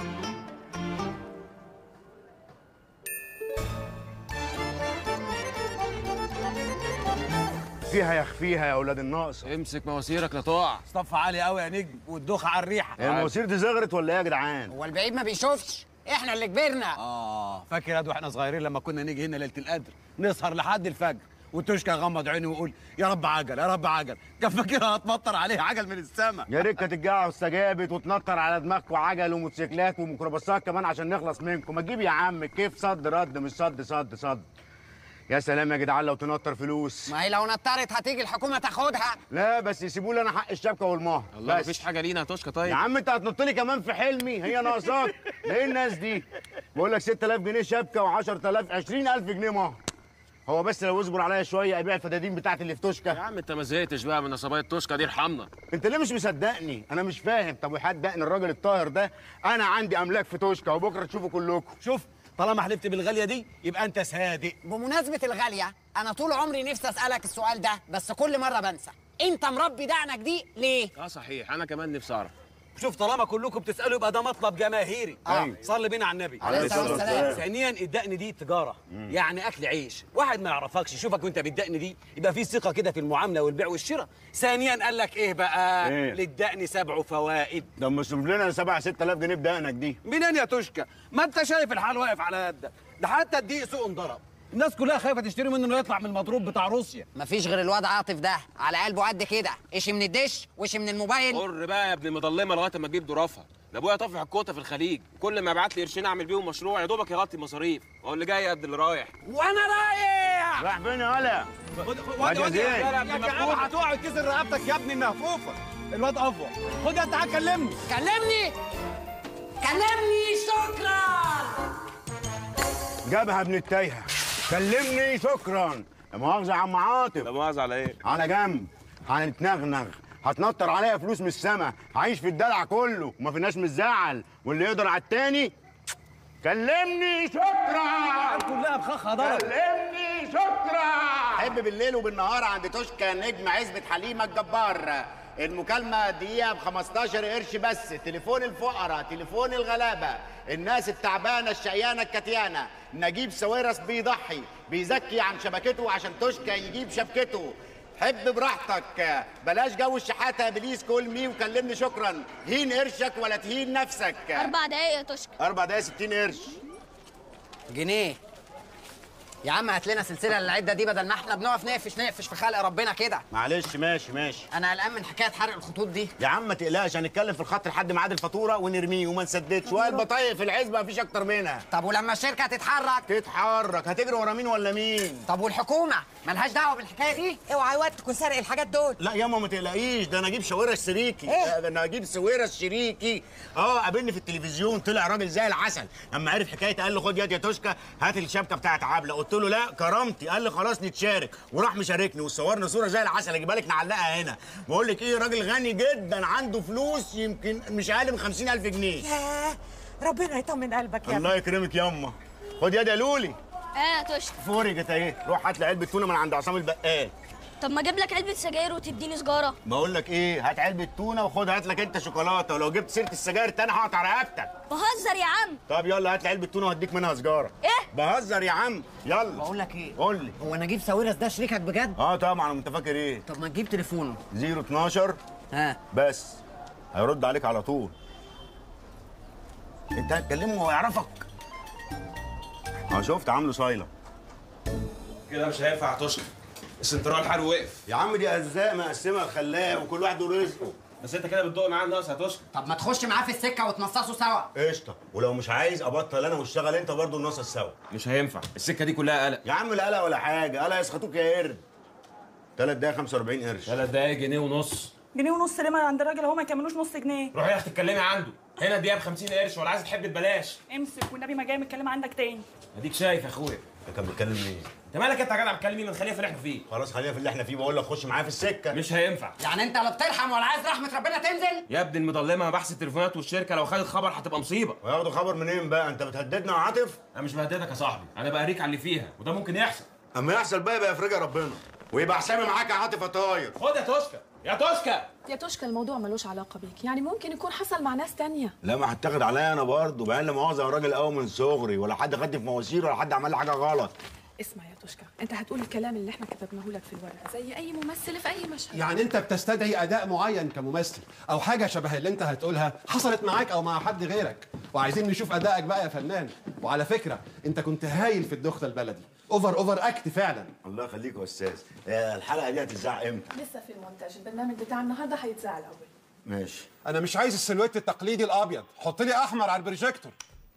فيها يخفيها يا اولاد الناقص امسك مواسيرك لا تقع صف عالي قوي يا نجم والدوخه على الريحه هي المواسير دي زغرت ولا ايه يا جدعان هو البعيد ما بيشوفش احنا اللي كبرنا اه فاكر يا واحنا صغيرين لما كنا نيجي هنا ليله القدر نسهر لحد الفجر وتشكى غمض عيني ويقول يا رب عجل يا رب عجل كان فاكرها هتمطر عليه عجل من السما يا ريت كانت الجاعة واستجابت وتنطر على دماغكم عجل وموتوسيكلات وميكروباصات كمان عشان نخلص منكم ما تجيب يا عم كيف صد رد مش صد صد صد يا سلام يا جدعان لو تنطر فلوس ما هي لو نطرت هتيجي الحكومه تاخدها لا بس يسيبوا لي انا حق الشبكه والمهر الله بس. مفيش حاجه لينا يا توشكا طيب يا عم انت هتنط لي كمان في حلمي هي ناقصاك ايه الناس دي بقول لك 6000 جنيه شبكه و10000 20000 جنيه مهر هو بس لو اصبر عليا شويه ابيع الفدادين بتاعتي اللي في توشكا يا عم انت ما زهقتش بقى من نصبايا توشكا دي ارحمنا انت ليه مش مصدقني انا مش فاهم طب وحدقني الراجل الطاهر ده انا عندي املاك في توشكا وبكره تشوفوا كلكم شوف طالما حلفت بالغاليه دي يبقى انت صادق بمناسبه الغاليه انا طول عمري نفسي اسالك السؤال ده بس كل مره بنسى انت مربي دقنك دي ليه اه صحيح انا كمان نفسي اعرف شوف طالما كلكم بتسالوا يبقى ده مطلب جماهيري أيوة. صلي بينا على النبي عليه الصلاة والسلام. ثانيا الدقن دي تجاره يعني اكل عيش واحد ما يعرفكش يشوفك وانت بالدقن دي يبقى في ثقه كده في المعامله والبيع والشراء ثانيا قال لك ايه بقى إيه؟ للدقن سبع فوائد ده مصرف لنا 7 6000 جنيه بدقنك دي منين يا توشكا ما انت شايف الحال واقف على قدك ده حتى الدقيق سوق انضرب الناس كلها خايفه تشتري منه انه يطلع من المضروب بتاع روسيا مفيش غير الواد عاطف ده على قلبه قد كده ايش من الدش وش من الموبايل حر بقى يا ابن المضلمه لغايه ما تجيب ظرافها ده ابويا طافح الكوته في الخليج كل ما يبعت لي قرشين اعمل بيهم مشروع يا دوبك يغطي مصاريف هو اللي جاي قد اللي رايح وانا رايح رايح فين يا ولا واد يا واد زين. يا كعب هتقع وتكسر رقبتك يا ابني المهفوفه الواد افوع خد انت تعال كلمني كلمني كلمني شكرا جابها ابن التايهه كلمني شكرا لا مؤاخذه يا عم عاطف لا مؤاخذه على ايه على جنب هنتنغنغ هتنطر عليا فلوس من السما هعيش في الدلع كله وما فيناش من الزعل واللي يقدر على التاني كلمني شكرا كلها بخخها ضرب كلمني شكرا حب بالليل وبالنهار عند توشكا نجم عزبة حليمة الجبار المكالمة دقيقة ب 15 قرش بس تليفون الفقراء تليفون الغلابة الناس التعبانة الشقيانة الكتيانة نجيب ساويرس بيضحي بيزكي عن شبكته عشان توشكا يجيب شبكته حب براحتك بلاش جو الشحاتة يا بليز كول مي وكلمني شكرا هين قرشك ولا تهين نفسك أربع دقايق يا توشكا أربع دقايق 60 قرش جنيه يا عم هات لنا سلسله للعده دي بدل ما احنا بنقف نقفش نقفش في خلق ربنا كده معلش ماشي ماشي انا قلقان من حكايه حرق الخطوط دي يا عم ما تقلقش هنتكلم في الخط لحد ميعاد الفاتوره ونرميه وما نسددش والبطايق في العزبه مفيش اكتر منها طب ولما الشركه تتحرك تتحرك هتجري ورا مين ولا مين طب والحكومه ملهاش دعوه بالحكايه دي اوعى وقت تكون سارق الحاجات دول لا ياما ما تقلقيش ده انا اجيب شويرة شريكي إيه؟ ده انا اجيب سويرة شريكي اه قابلني في التلفزيون طلع راجل زي العسل اما عرف حكايتي قال له خد يد يا توشكا هات الشبكه بتاعت عبله قلت له لا كرامتي قال لي خلاص نتشارك وراح مشاركني وصورنا صوره زي العسل اجيبها لك نعلقها هنا بقول لك ايه راجل غني جدا عنده فلوس يمكن مش اقل من 50000 جنيه ياه ربنا يطمن قلبك يا الله يكرمك ياما خد يد يا لولي اه يا توشكا فورجت اهي روح هات لي علبه تونه من عند عصام البقال طب ما اجيب لك علبة سجاير وتديني سجارة بقول لك ايه هات علبه تونه وخد هات لك انت شوكولاته ولو جبت سيره السجاير تاني هقطع رقبتك بهزر يا عم طب يلا هات لي علبه تونه وهديك منها سجاره ايه بهزر يا عم يلا بقول لك ايه قول لي هو نجيب ساويرس ده شريكك بجد اه طبعا انت فاكر ايه طب ما تجيب تليفونه 012 ها بس هيرد عليك على طول انت هتكلمه وهو يعرفك اه شفت عامله صايله كده مش هينفع تشكر السنترال حاله وقف يا عم دي ارزاق مقسمه الخلاق وكل واحد له رزقه بس انت كده بتدق معاه الناس هتشكر طب ما تخش معاه في السكه وتنصصوا سوا قشطه ولو مش عايز ابطل انا واشتغل انت برضه النص سوا مش هينفع السكه دي كلها قلق يا عم لا قلق ولا حاجه قلق يسخطوك يا قرد ثلاث دقايق 45 قرش ثلاث دقايق جنيه ونص جنيه ونص ليه ما عند الراجل اهو ما يكملوش نص جنيه روحي يا اختي اتكلمي عنده هنا دقيقه ب 50 قرش ولا عايزه تحب ببلاش امسك والنبي ما جاي متكلم عندك تاني اديك شايف يا اخويا انت كان بيتكلم ليه؟ انت مالك انت يا جدع بتكلم مين ما نخليها في اللي احنا فيه خلاص خلينا في اللي احنا فيه بقول لك خش معايا في السكه مش هينفع يعني انت لا بترحم ولا عايز رحمه ربنا تنزل يا ابني المضلمه بحث التليفونات والشركه لو خدت خبر هتبقى مصيبه وياخدوا خبر منين بقى انت بتهددنا يا عاطف انا مش بهددك يا صاحبي انا بقريك على اللي فيها وده ممكن يحصل اما يحصل بقى يبقى يفرجها ربنا ويبقى حسابي معاك يا عاطف يا طاير خد يا توشكا يا توشكا يا توشكا الموضوع ملوش علاقة بيك يعني ممكن يكون حصل مع ناس تانية لا ما هتاخد عليا انا برضه بقى لا مؤاخذه يا راجل قوي من صغري ولا حد خدني في مواسير ولا حد عمل لي حاجه غلط اسمع يا توشكا انت هتقول الكلام اللي احنا كتبناه لك في الورقة زي اي ممثل في اي مشهد يعني انت بتستدعي اداء معين كممثل او حاجه شبه اللي انت هتقولها حصلت معاك او مع حد غيرك وعايزين نشوف ادائك بقى يا فنان وعلى فكره انت كنت هايل في الدخله البلدي اوفر اوفر اكت فعلا الله يخليك يا استاذ آه، الحلقه دي هتتذاع امتى لسه في المونتاج البرنامج بتاع النهارده هيتذاع الاول ماشي انا مش عايز السلويت التقليدي الابيض حط لي احمر على البروجيكتور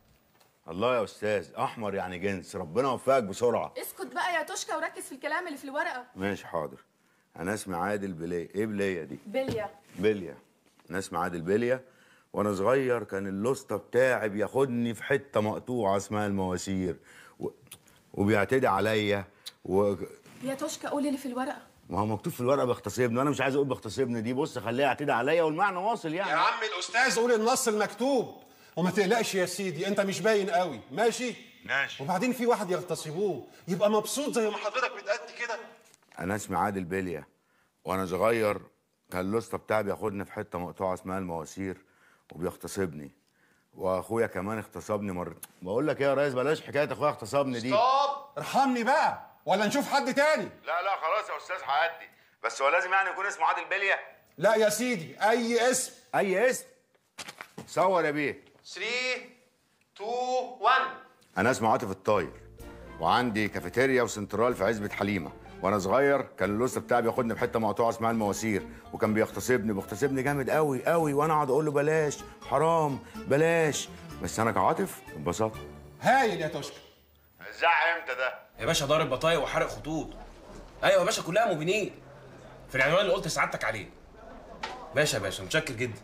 الله يا استاذ احمر يعني جنس ربنا يوفقك بسرعه اسكت بقى يا توشكا وركز في الكلام اللي في الورقة ماشي حاضر انا اسمي عادل بليه ايه بليه دي بليا بليا انا اسمي عادل بليا وانا صغير كان اللوسته بتاعي بياخدني في حته مقطوعه اسمها المواسير و... وبيعتدي عليا و... يا توشكا قولي اللي في الورقة ما هو مكتوب في الورقه بيغتصبني وانا مش عايز اقول بيغتصبني دي بص خليها يعتدي عليا والمعنى واصل يعني يا عم الاستاذ قول النص المكتوب وما تقلقش يا سيدي انت مش باين قوي ماشي ماشي وبعدين في واحد يغتصبوه يبقى مبسوط زي ما حضرتك بتأدي كده انا اسمي عادل بليا وانا صغير كان اللوسته بتاعي بياخدني في حته مقطوعه اسمها المواسير وبيغتصبني واخويا كمان اغتصبني مرة بقول لك ايه يا ريس بلاش حكايه اخويا اغتصبني دي ارحمني بقى ولا نشوف حد تاني لا لا خلاص يا استاذ هعدي بس هو لازم يعني يكون اسمه عادل بلية لا يا سيدي اي اسم اي اسم صور يا بيه 3 2 1 انا اسمي عاطف الطاير وعندي كافيتيريا وسنترال في عزبة حليمة وانا صغير كان اللوست بتاعي بياخدني بحته مقطوعه اسمها المواسير وكان بيغتصبني بيغتصبني جامد قوي قوي وانا اقعد اقول له بلاش حرام بلاش بس انا كعاطف انبسطت هايل يا توشكا الزعق امتى ده يا باشا ضارب بطايق وحرق خطوط ايوه يا باشا كلها مبينين في العنوان اللي قلت سعادتك عليه ماشي يا باشا متشكر جدا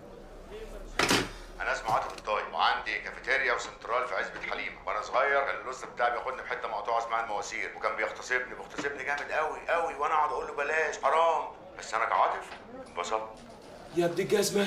انا اسمي عاطف الطاير وعندي كافيتيريا وسنترال في عزبة حليمة وانا صغير كان اللوست بتاعي بياخدني بحته مقطوعه اسمها المواسير وكان بيغتصبني بيغتصبني جامد قوي قوي وانا اقعد اقول له بلاش حرام بس انا كعاطف انبسطت يا ابن الجزمه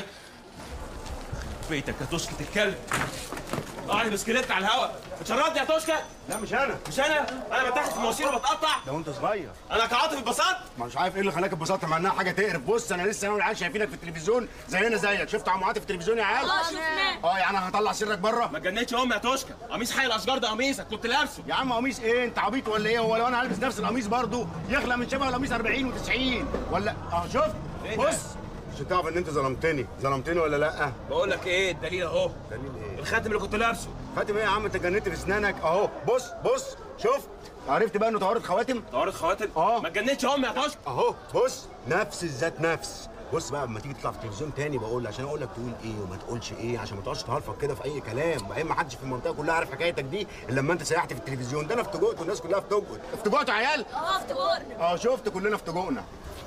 بيتك يا توشكة الكلب قاعد بسكليت على الهوا اتشردني يا توشكة لا مش انا مش انا انا بتاخد في المواسير وبتقطع ده وانت صغير انا كعاطف اتبسطت ما مش عارف ايه اللي خلاك اتبسطت مع انها حاجه تقرف بص انا لسه انا والعيال شايفينك في التلفزيون زينا زيك شفت عم عاطف في التلفزيون يا عيال اه، شفناه. اه يعني هطلع سرك بره ما تجننش امي يا توشكة قميص حي الاشجار ده قميصك كنت لابسه يا عم قميص ايه انت عبيط ولا ايه هو لو انا هلبس نفس القميص برضه يخلق من شبه القميص 40 و90 ولا اه شفت إيه ده؟ بص عشان تعرف ان انت ظلمتني ظلمتني ولا لا بقول لك ايه الدليل اهو دليل ايه الخاتم اللي كنت لابسه خاتم ايه يا عم انت جننت في اسنانك اهو بص بص شفت عرفت بقى انه طهاره خواتم طهاره خواتم اه ما تجننش امي يا توشكة اهو بص نفس الذات نفس بص بقى لما تيجي تطلع في التلفزيون تاني بقول عشان اقول لك تقول ايه وما تقولش ايه عشان ما تقعدش تهلفك كده في اي كلام وبعدين ما حدش في المنطقه كلها عارف حكايتك دي الا لما انت سيحت في التلفزيون ده انا افتجقت والناس كلها افتجقت افتجقت يا عيال اه افتكرنا اه شفت كلنا افتجقنا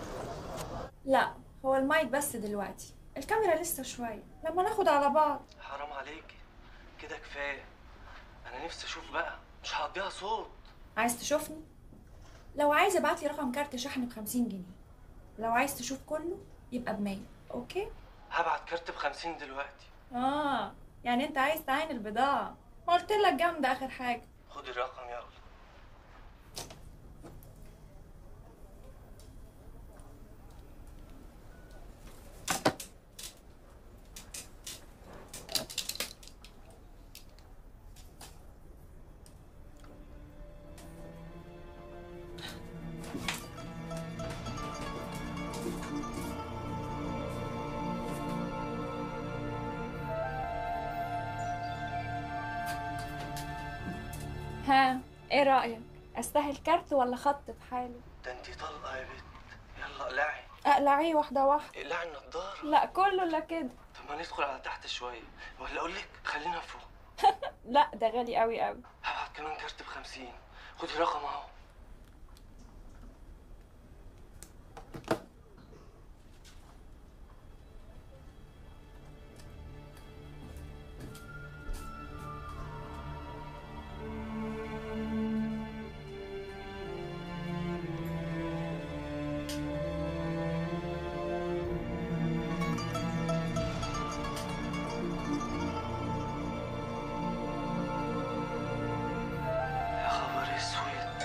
لا هو المايك بس دلوقتي الكاميرا لسه شوية لما ناخد على بعض حرام عليكي كده كفايه انا نفسي اشوف بقى مش هقضيها صوت عايز تشوفني؟ لو عايز ابعت لي رقم كارت شحن ب 50 جنيه لو عايز تشوف كله يبقى ب 100 اوكي؟ هبعت كارت ب 50 دلوقتي اه يعني انت عايز تعاين البضاعة ما قلت لك جامدة اخر حاجة خد الرقم يلا ها ايه رأيك؟ استاهل كارت ولا خط بحاله؟ ده انتي طلقه يا بنت يلا اقلعي اقلعيه واحدة واحدة اقلعي النضاره لا كله لا كده طب ما ندخل على تحت شويه ولا اقول لك خلينا فوق لا ده غالي قوي قوي هبعت كمان كارت ب 50 خدي الرقم اهو يا خبر اسود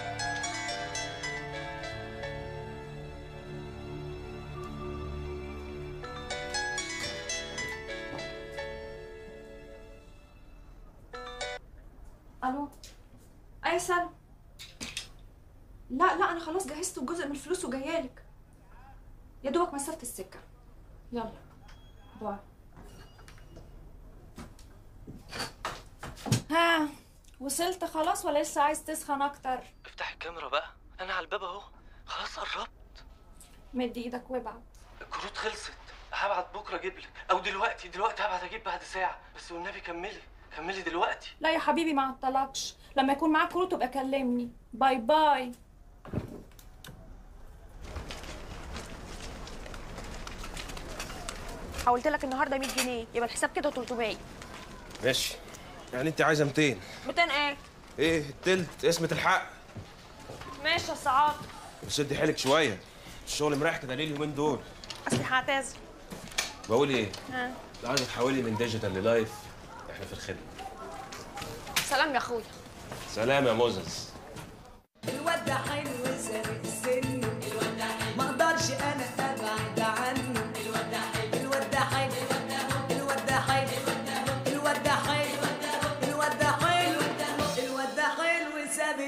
الو اي سلمى لا لا انا خلاص جهزت جزء من الفلوس وجايالك يا دوبك مسافه السكه يلا باي ها وصلت خلاص ولا لسه عايز تسخن اكتر افتح الكاميرا بقى انا على الباب اهو خلاص قربت مد ايدك وابعت الكروت خلصت هبعت بكره اجيب لك او دلوقتي دلوقتي هبعت اجيب بعد ساعه بس والنبي كملي كملي دلوقتي لا يا حبيبي ما عطلكش لما يكون معاك كروت ابقى كلمني باي باي حولت لك النهارده 100 جنيه يبقى الحساب كده 300 ماشي يعني انت عايزه 200 200 ايه ايه التلت اسمة الحق ماشي يا سعاد وسدي حيلك شويه الشغل مريح كده ليه اليومين دول اصلي هعتذر بقول ايه ها لو عايزه تحولي من ديجيتال للايف احنا في الخدمه سلام يا اخويا سلام يا موزز الواد ده حلو سابق السن الواد ده حلو ما اقدرش انا ابعد عنه الواد ده حلو الواد ده حلو الواد ده حلو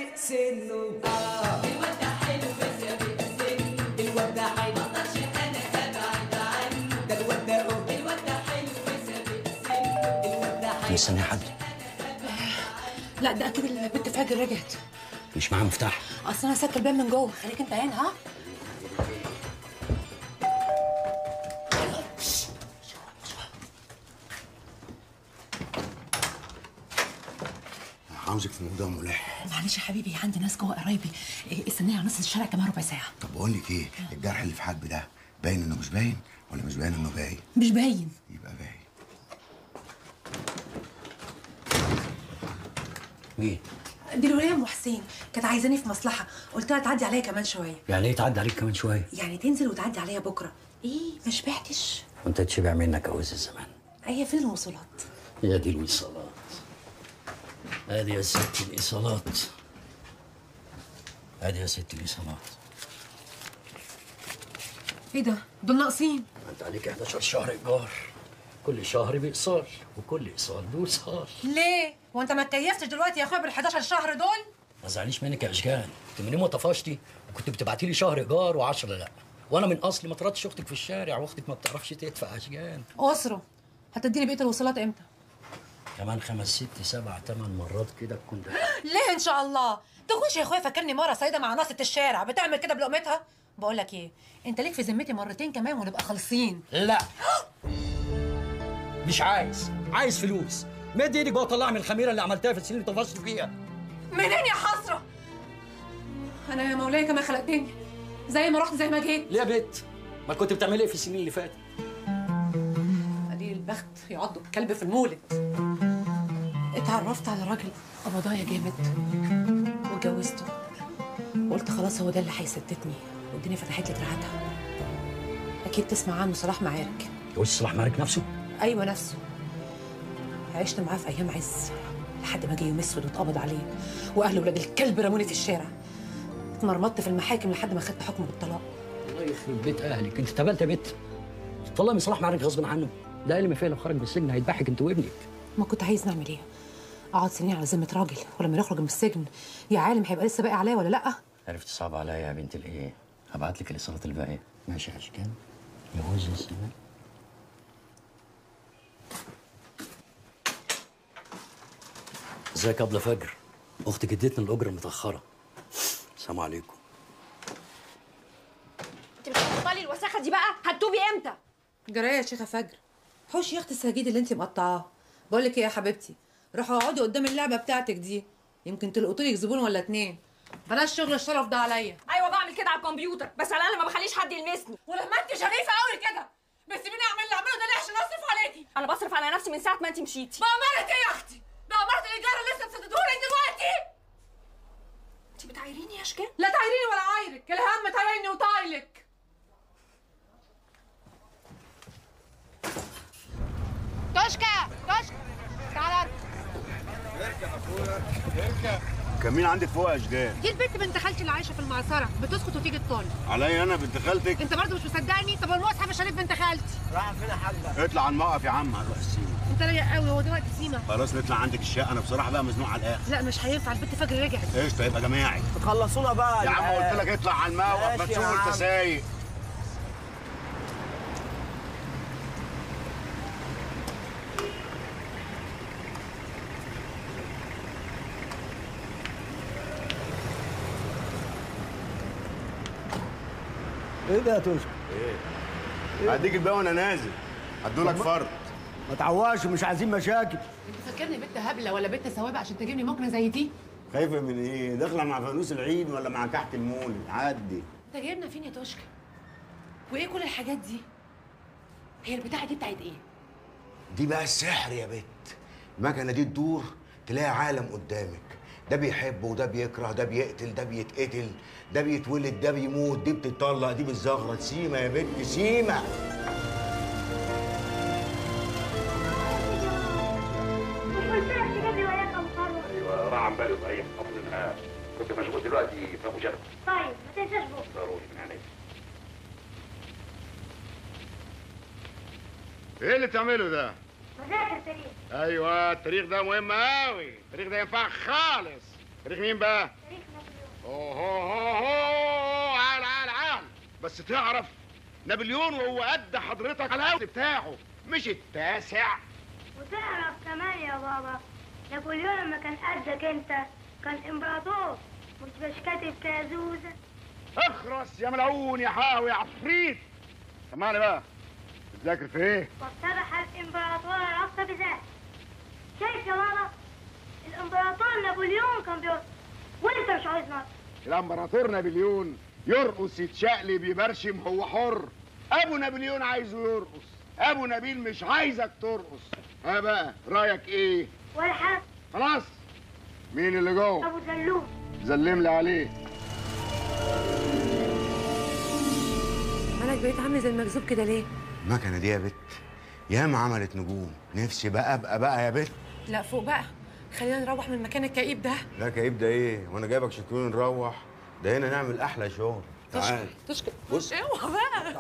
سابق سنه اه الواد ده حلو سابق سنه الواد ده حلو ما اقدرش انا ابعد عنه ده الواد ده اهو الواد ده حلو سابق سنه الواد ده حلو مستني حد لا ده اكيد البنت فاجر رجعت مش معاه مفتاح اصل انا ساكت الباب من جوه خليك انت هنا ها عاوزك في موضوع ملح معلش يا حبيبي عندي ناس جوه قرايبي إيه، استناني على نص الشارع كمان ربع ساعه طب بقول لك ايه الجرح اللي في حاجبي ده باين انه مش باين ولا مش باين انه باين مش باين يبقى باين مين دي الوليه ام حسين كانت عايزاني في مصلحه قلت لها تعدي عليا كمان شويه يعني ايه تعدي عليك كمان شويه يعني تنزل وتعدي عليا بكره ايه ما شبعتش وانت تشبع منك عوز الزمان هي فين الوصولات يا دي الوصالات ادي يا ست الايصالات ادي يا ست الايصالات ايه ده دول ناقصين انت عليك 11 شهر ايجار كل شهر بايصال وكل ايصال بوصال ليه هو انت ما اتكيفتش دلوقتي يا اخويا بال 11 شهر دول ما تزعليش منك يا اشجان انت من يوم ما طفشتي وكنت بتبعتي لي شهر ايجار و10 لا وانا من اصلي ما طردتش اختك في الشارع واختك ما بتعرفش تدفع اشجان اسره هتديني بقيه الوصولات امتى كمان خمس ست سبع ثمان مرات كده تكون ده ليه ان شاء الله تخش يا اخويا فاكرني مره سايده مع ناصة الشارع بتعمل كده بلقمتها بقول لك ايه انت ليك في ذمتي مرتين كمان ونبقى خالصين لا مش عايز عايز فلوس مد ايدك بقى وطلعي من الخميره اللي عملتها في السنين اللي طفشت فيها منين يا حسره انا يا مولاي كما خلقتني زي ما رحت زي ما جيت ليه يا بت ما كنت بتعملي ايه في السنين اللي فاتت قليل البخت يعض الكلب في المولد اتعرفت على راجل قبضايا جامد واتجوزته وقلت خلاص هو ده اللي هيسددني والدنيا فتحت لي دراعاتها اكيد تسمع عنه صلاح معارك جوز صلاح مالك نفسه ايوه نفسه عشت معاه في ايام عز لحد ما جه يوم اسود واتقبض عليه واهله ولاد الكلب رموني في الشارع اتمرمطت في المحاكم لحد ما خدت حكم بالطلاق الله يخرب بيت اهلك انت اتقبلت يا بت طلع من صلاح معارك غصب عنه ده اقل ما فيه لو خرج من السجن هيذبحك انت وابنك ما كنت عايز نعمل ايه اقعد سنين على ذمه راجل ولما يخرج من السجن يا عالم هيبقى لسه باقي عليا ولا لا عرفت صعب عليا يا بنت الايه هبعت لك الايصالات الباقيه ماشي يا اشكال يهوز الزمان ازيك يا ابله فجر اختك ادتني الاجره متاخره السلام عليكم انت مش هتبطلي الوساخه دي بقى هتوبي امتى جرايه يا شيخه فجر حوشي يا اختي السجاجيد اللي انت مقطعاه بقول لك ايه يا حبيبتي روحي اقعدي قدام اللعبه بتاعتك دي يمكن تلقطي لك زبون ولا اتنين بلاش شغل الشرف ده عليا ايوه بعمل كده على الكمبيوتر بس على الاقل ما بخليش حد يلمسني ولما انت شريفه قوي كده بتسيبيني اعمل اللي اعمله ده ليه عشان اصرف عليكي انا بصرف على نفسي من ساعه ما انت مشيتي بأمارة ايه يا اختي بأمارة الايجار اللي لسه بتديهولي دلوقتي انت بتعايريني يا اشكال لا تعايريني ولا عايرك الهم طايلني وطايلك توشكا توشكا تعالى كان مين عندك فوق يا اشجان دي البنت بنت خالتي اللي عايشه في المعصره بتسكت وتيجي تطل عليا انا بنت خالتك انت برضه مش مصدقني طب المصحف الشريف بنت خالتي راح فين يا حاجه اطلع على الموقف يا عم هنروح السيما انت رايق قوي هو دلوقتي سيما خلاص نطلع عندك الشقه انا بصراحه بقى مزنوق على الاخر لا مش هينفع البنت فجر رجعت قشطه يبقى جماعي خلصونا بقى يا عم قلت لك اطلع على الموقف ما ماشي يا تسوق عم. انت سايق ايه ده يا توشك؟ ايه هديك الباقي وانا نازل هدولك فرد ما تعوقش مش عايزين مشاكل انت فاكرني بنت هبله ولا بنت سوابق عشان تجيبني مكنه زي دي خايفه من ايه داخله مع فانوس العيد ولا مع كحك المول عدي انت جايبنا فين يا توشكا وايه كل الحاجات دي هي البتاعه دي بتاعت ايه دي بقى السحر يا بت المكنه دي تدور تلاقي عالم قدامك ده بيحب وده بيكره ده بيقتل ده بيتقتل ده بيتولد ده بيموت دي بتطلق دي بتزغرط سيما يا بت سيما ايوه راح عن بالي صحيح قبل النهار كنت مشغول دلوقتي في ابو جبل طيب ما تنساش بكره ضروري من عينيك ايه اللي بتعمله ده مذاكر تاريخ ايوه التاريخ ده مهم قوي التاريخ ده ينفع خالص تاريخ مين بقى؟ اوه اوه اوه عال عال عال بس تعرف نابليون وهو قد حضرتك على الأول بتاعه مش التاسع وتعرف كمان يا بابا نابليون لما كان قدك انت كان امبراطور مش مش كاتب كازوزة اخرس يا ملعون يا حاوي يا عفريت سمعني بقى بتذاكر في ايه؟ وافتتح الامبراطور الرفض بذات شايف يا بابا الامبراطور نابليون كان بيرقص وانت مش عايز نصر الامبراطور نابليون يرقص يتشقلب يبرشم هو حر ابو نابليون عايزه يرقص ابو نبيل مش عايزك ترقص ها بقى رايك ايه ولا حاجة خلاص مين اللي جوه ابو زلوم زلم لي عليه مالك بقيت عامل زي المكذوب كده ليه؟ المكنه دي يا بت ياما عملت نجوم نفسي بقى ابقى بقى يا بت لا فوق بقى خلينا نروح من المكان الكئيب ده لا كئيب ده ايه وانا جايبك شكلين نروح ده هنا نعمل احلى شغل تعال تشكر بص اوعى بقى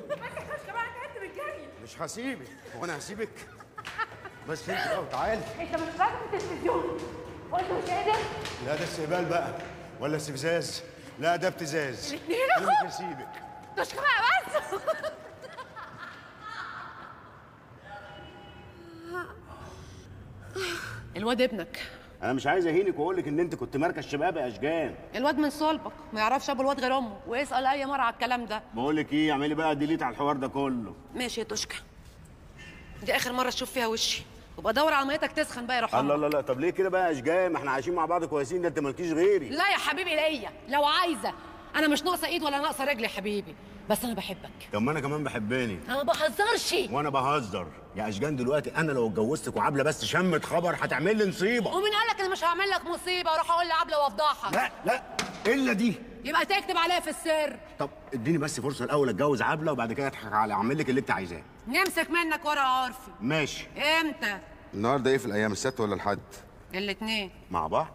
مش هسيبك هو انا هسيبك بس انت بقى تعالي انت مش راجل في التلفزيون وانت مش قادر لا ده استهبال بقى ولا استفزاز لا ده ابتزاز الاتنين انا أهو. مش هسيبك تشكر بقى بس الواد ابنك انا مش عايز اهينك واقول لك ان انت كنت مركز شباب يا اشجان الواد من صلبك ما يعرفش ابو الواد غير امه ويسال اي مره على الكلام ده بقول لك ايه اعملي بقى ديليت على الحوار ده كله ماشي يا تشكى دي اخر مره اشوف فيها وشي وابقى ادور على ميتك تسخن بقى يا روح الله لا لا طب ليه كده بقى يا اشجان ما احنا عايشين مع بعض كويسين ده انت مالكيش غيري لا يا حبيبي ليا لو عايزه انا مش ناقصه ايد ولا ناقصه رجل يا حبيبي بس انا بحبك طب ما انا كمان بحباني انا ما بهزرش وانا بهزر يا اشجان دلوقتي انا لو اتجوزتك وعبله بس شمت خبر هتعمل لي نصيبه ومين قال لك انا مش هعمل لك مصيبه واروح اقول لعبله وافضحك لا لا الا دي يبقى تكتب عليا في السر طب اديني بس فرصه الاول اتجوز عبله وبعد كده اضحك على اعمل لك اللي انت عايزاه نمسك منك ورا عرفي ماشي امتى النهارده ايه في الايام السبت ولا الحد الاثنين مع بعض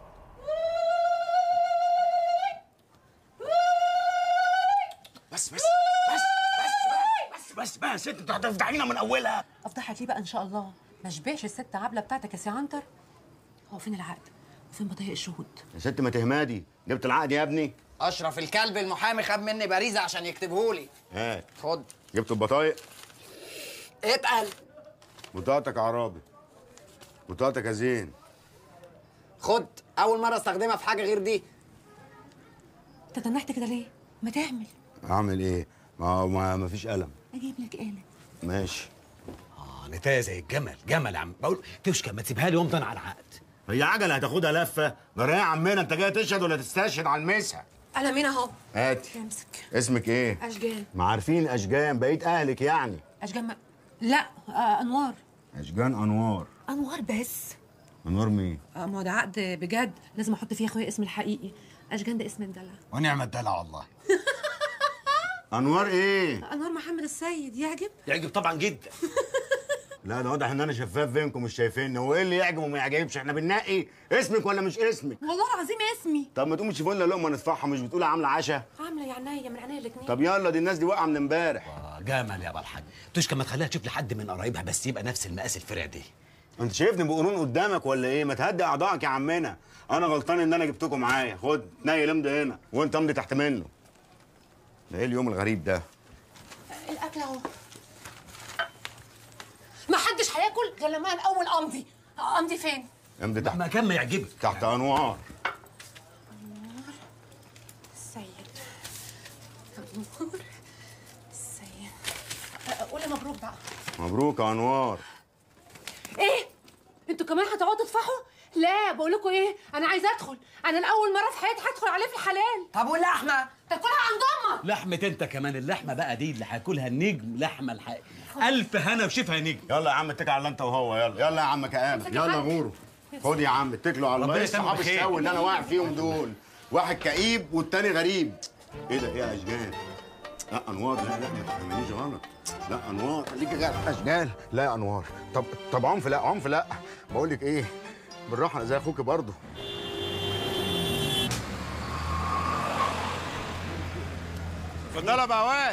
بس بس بس بس بس بس بس يا ست انت هتفضحينا من اولها افضحك ليه بقى ان شاء الله ما شبعش الست عبله بتاعتك يا سي عنتر هو فين العقد وفين بطايق الشهود يا ست ما تهمادي جبت العقد يا ابني اشرف الكلب المحامي خد مني باريزه عشان يكتبهولي هات خد جبت البطايق اتقل بطاقتك يا عرابي بطاقتك يا زين خد اول مره استخدمها في حاجه غير دي انت تنحت كده ليه ما تعمل اعمل ايه ما ما ما فيش قلم اجيب لك آلة ماشي اه نتاية زي الجمل جمل يا عم بقول تشكى ما تسيبها لي وامضي على العقد هي عجله هتاخدها لفه جرايه يا عمنا انت جاي تشهد ولا تستشهد على المسها انا مين اهو هاتي امسك اسمك ايه اشجان ما عارفين اشجان بقيت اهلك يعني اشجان ما... لا آه انوار اشجان انوار انوار بس انوار مين آه ما هو ده عقد بجد لازم احط فيه اخويا اسم الحقيقي اشجان ده اسم الدلع ونعم الدلع والله انوار ايه انوار محمد السيد يعجب يعجب طبعا جدا لا ده واضح ان انا شفاف بينكم مش شايفيني هو ايه اللي يعجب وما يعجبش احنا بننقي اسمك ولا مش اسمك والله العظيم اسمي طب ما تقومي تشوفوا لنا لقمه ندفعها مش بتقولي عامله عشاء عامله يا عينيا من عينيا الاثنين طب يلا دي الناس دي واقعه من امبارح آه جمل يا ابو الحاج تشكى ما تخليها تشوف لي حد من قرايبها بس يبقى نفس المقاس الفرع دي انت شايفني بقرون قدامك ولا ايه ما تهدي اعضائك يا عمنا انا غلطان ان انا جبتكم معايا خد نايل امضي هنا وانت امضي تحت منه ده ايه اليوم الغريب ده الاكل اهو ما حدش هياكل غير لما انا الاول امضي امضي فين امضي تحت مكان ما يعجبك تحت انوار السيد انوار السيد آه، قولي مبروك بقى مبروك يا انوار ايه انتوا كمان هتقعدوا تفحوا لا بقول لكم ايه انا عايزه ادخل انا لاول مره في حياتي هدخل عليه في الحلال طب واللحمه تاكلها عند امك لحمة انت كمان اللحمة بقى دي اللي هياكلها النجم لحمة الحق ألف هنا وشفها نجم يلا يا عم اتكل على انت وهو يلا يلا يا عم كامل امسك يلا الحاج. غوروا خد يا عم اتكلوا على الله ربنا ايه يتمم الصحاب بخير. السوي اللي انا واقع فيهم دول واحد كئيب والتاني غريب ايه ده ايه يا اشجان لا انوار لا لا ما تفهمنيش غلط لا انوار خليكي قاعد اشجان لا يا انوار طب طب عنف لا عنف لا بقول لك ايه بالراحه انا زي اخوك برضه اتفضلوا يا بهوات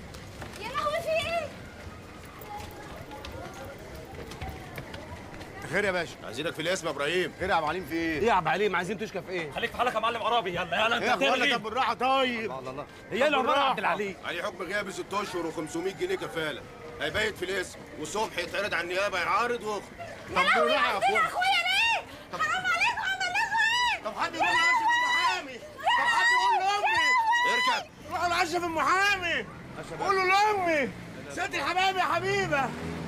يا لهوي في ايه؟ خير يا باشا عايزينك في الاسم يا ابراهيم خير يا عبد العليم في ايه ايه يا عبد العليم عايزين تشكى في ايه خليك في حالك يا معلم عربي يلا يلا ايه يا انت اخوانا هتغلي طب بالراحه طيب الله الله هي اللي عمرها عبد بالراحة. العليم عليه حكم غياب ست اشهر و500 جنيه كفاله هيبيت في الاسم والصبح يتعرض على النيابه يعارض واخد طب بالراحه يا اخويا اخويا ليه؟ حرام عليكم عملناكم ايه؟ طب حد يقول لي اشرف المحامي طب حد يقول لامي اركب روحوا لاشرف المحامي قولوا لامي ست الحبايب يا حبيبه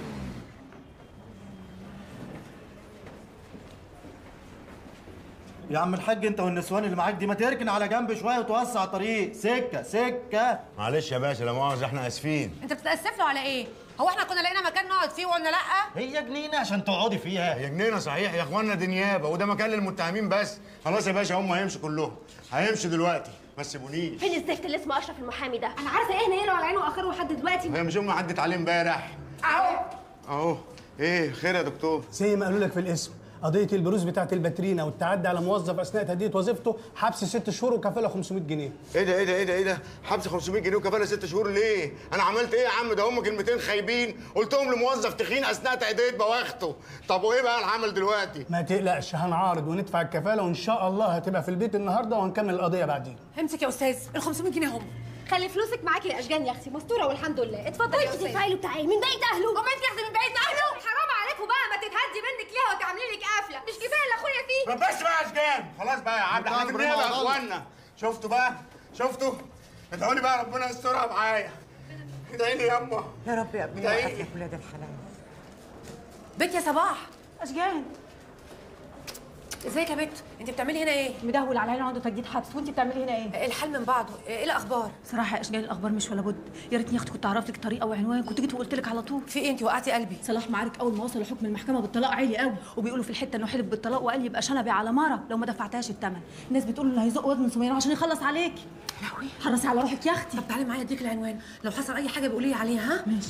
يا عم الحاج انت والنسوان اللي معاك دي ما تركن على جنب شويه وتوسع الطريق سكه سكه معلش يا باشا لا مؤاخذه احنا اسفين انت بتتاسف له على ايه هو احنا كنا لقينا مكان نقعد فيه وقلنا لا هي جنينه عشان تقعدي فيها هي جنينه صحيح يا اخوانا دي نيابه وده مكان للمتهمين بس خلاص يا باشا هم هيمشوا كلهم هيمشوا دلوقتي ما تسيبونيش فين الزفت اللي اسمه اشرف المحامي ده؟ انا عارفه ايه نيله على عينه واخره لحد دلوقتي هي مش امي عدت عليه امبارح اهو اهو ايه خير يا دكتور زي ما قالوا لك في الاسم قضية البروز بتاعت الباترينا والتعدي على موظف أثناء تأدية وظيفته حبس ست شهور وكفالة 500 جنيه. ايه ده ايه ده ايه ده ايه ده حبس 500 جنيه وكفاله ست شهور ليه انا عملت ايه يا عم ده هم كلمتين خايبين قلتهم لموظف تخين اثناء تاديه بواخته طب وايه بقى العمل دلوقتي ما تقلقش هنعارض وندفع الكفالة وإن شاء الله هتبقى في البيت النهاردة وهنكمل القضية بعدين. امسك يا استاذ ال 500 جنيه هم خلي فلوسك معاكي يا اشجان يا اختي مستوره والحمد لله اتفضلي يا استاذ تدفعي له بتاعي من بقيه اهله وما انت ياخدي من بقيه اهله حرام عليكم بقى ما تتهدي منك ليها وتعملي لك قفله مش كفايه اللي اخويا فيه ما بس بقى يا اشجان خلاص بقى يا عبد احنا في طيب، النيابه يا غلط. اخوانا شفتوا بقى شفتوا ادعوا لي بقى ربنا يسترها معايا ادعي لي ياما يا رب يا ابني ادعي وقف لي. لك ولاد الحلال بنت يا صباح اشجان ازيك يا بنت انت بتعملي هنا ايه مدهول على عينه عنده تجديد حبس وانت بتعملي هنا ايه الحال من بعضه ايه الاخبار صراحه يا اشجان الاخبار مش ولا بد يا ريتني يا اختي كنت عرفت لك طريقه وعنوان كنت جيت وقلت لك على طول في ايه انت وقعتي قلبي صلاح معارك اول ما وصل لحكم المحكمه بالطلاق عالي قوي وبيقولوا في الحته انه حلف بالطلاق وقال يبقى شنبي على مره لو ما دفعتهاش الثمن الناس بتقول انه هيزق وزن سمير عشان يخلص عليكي لهوي حرصي على روحك يا اختي طب تعالي معايا اديك العنوان لو حصل اي حاجه بقولي لي عليها ها ماشي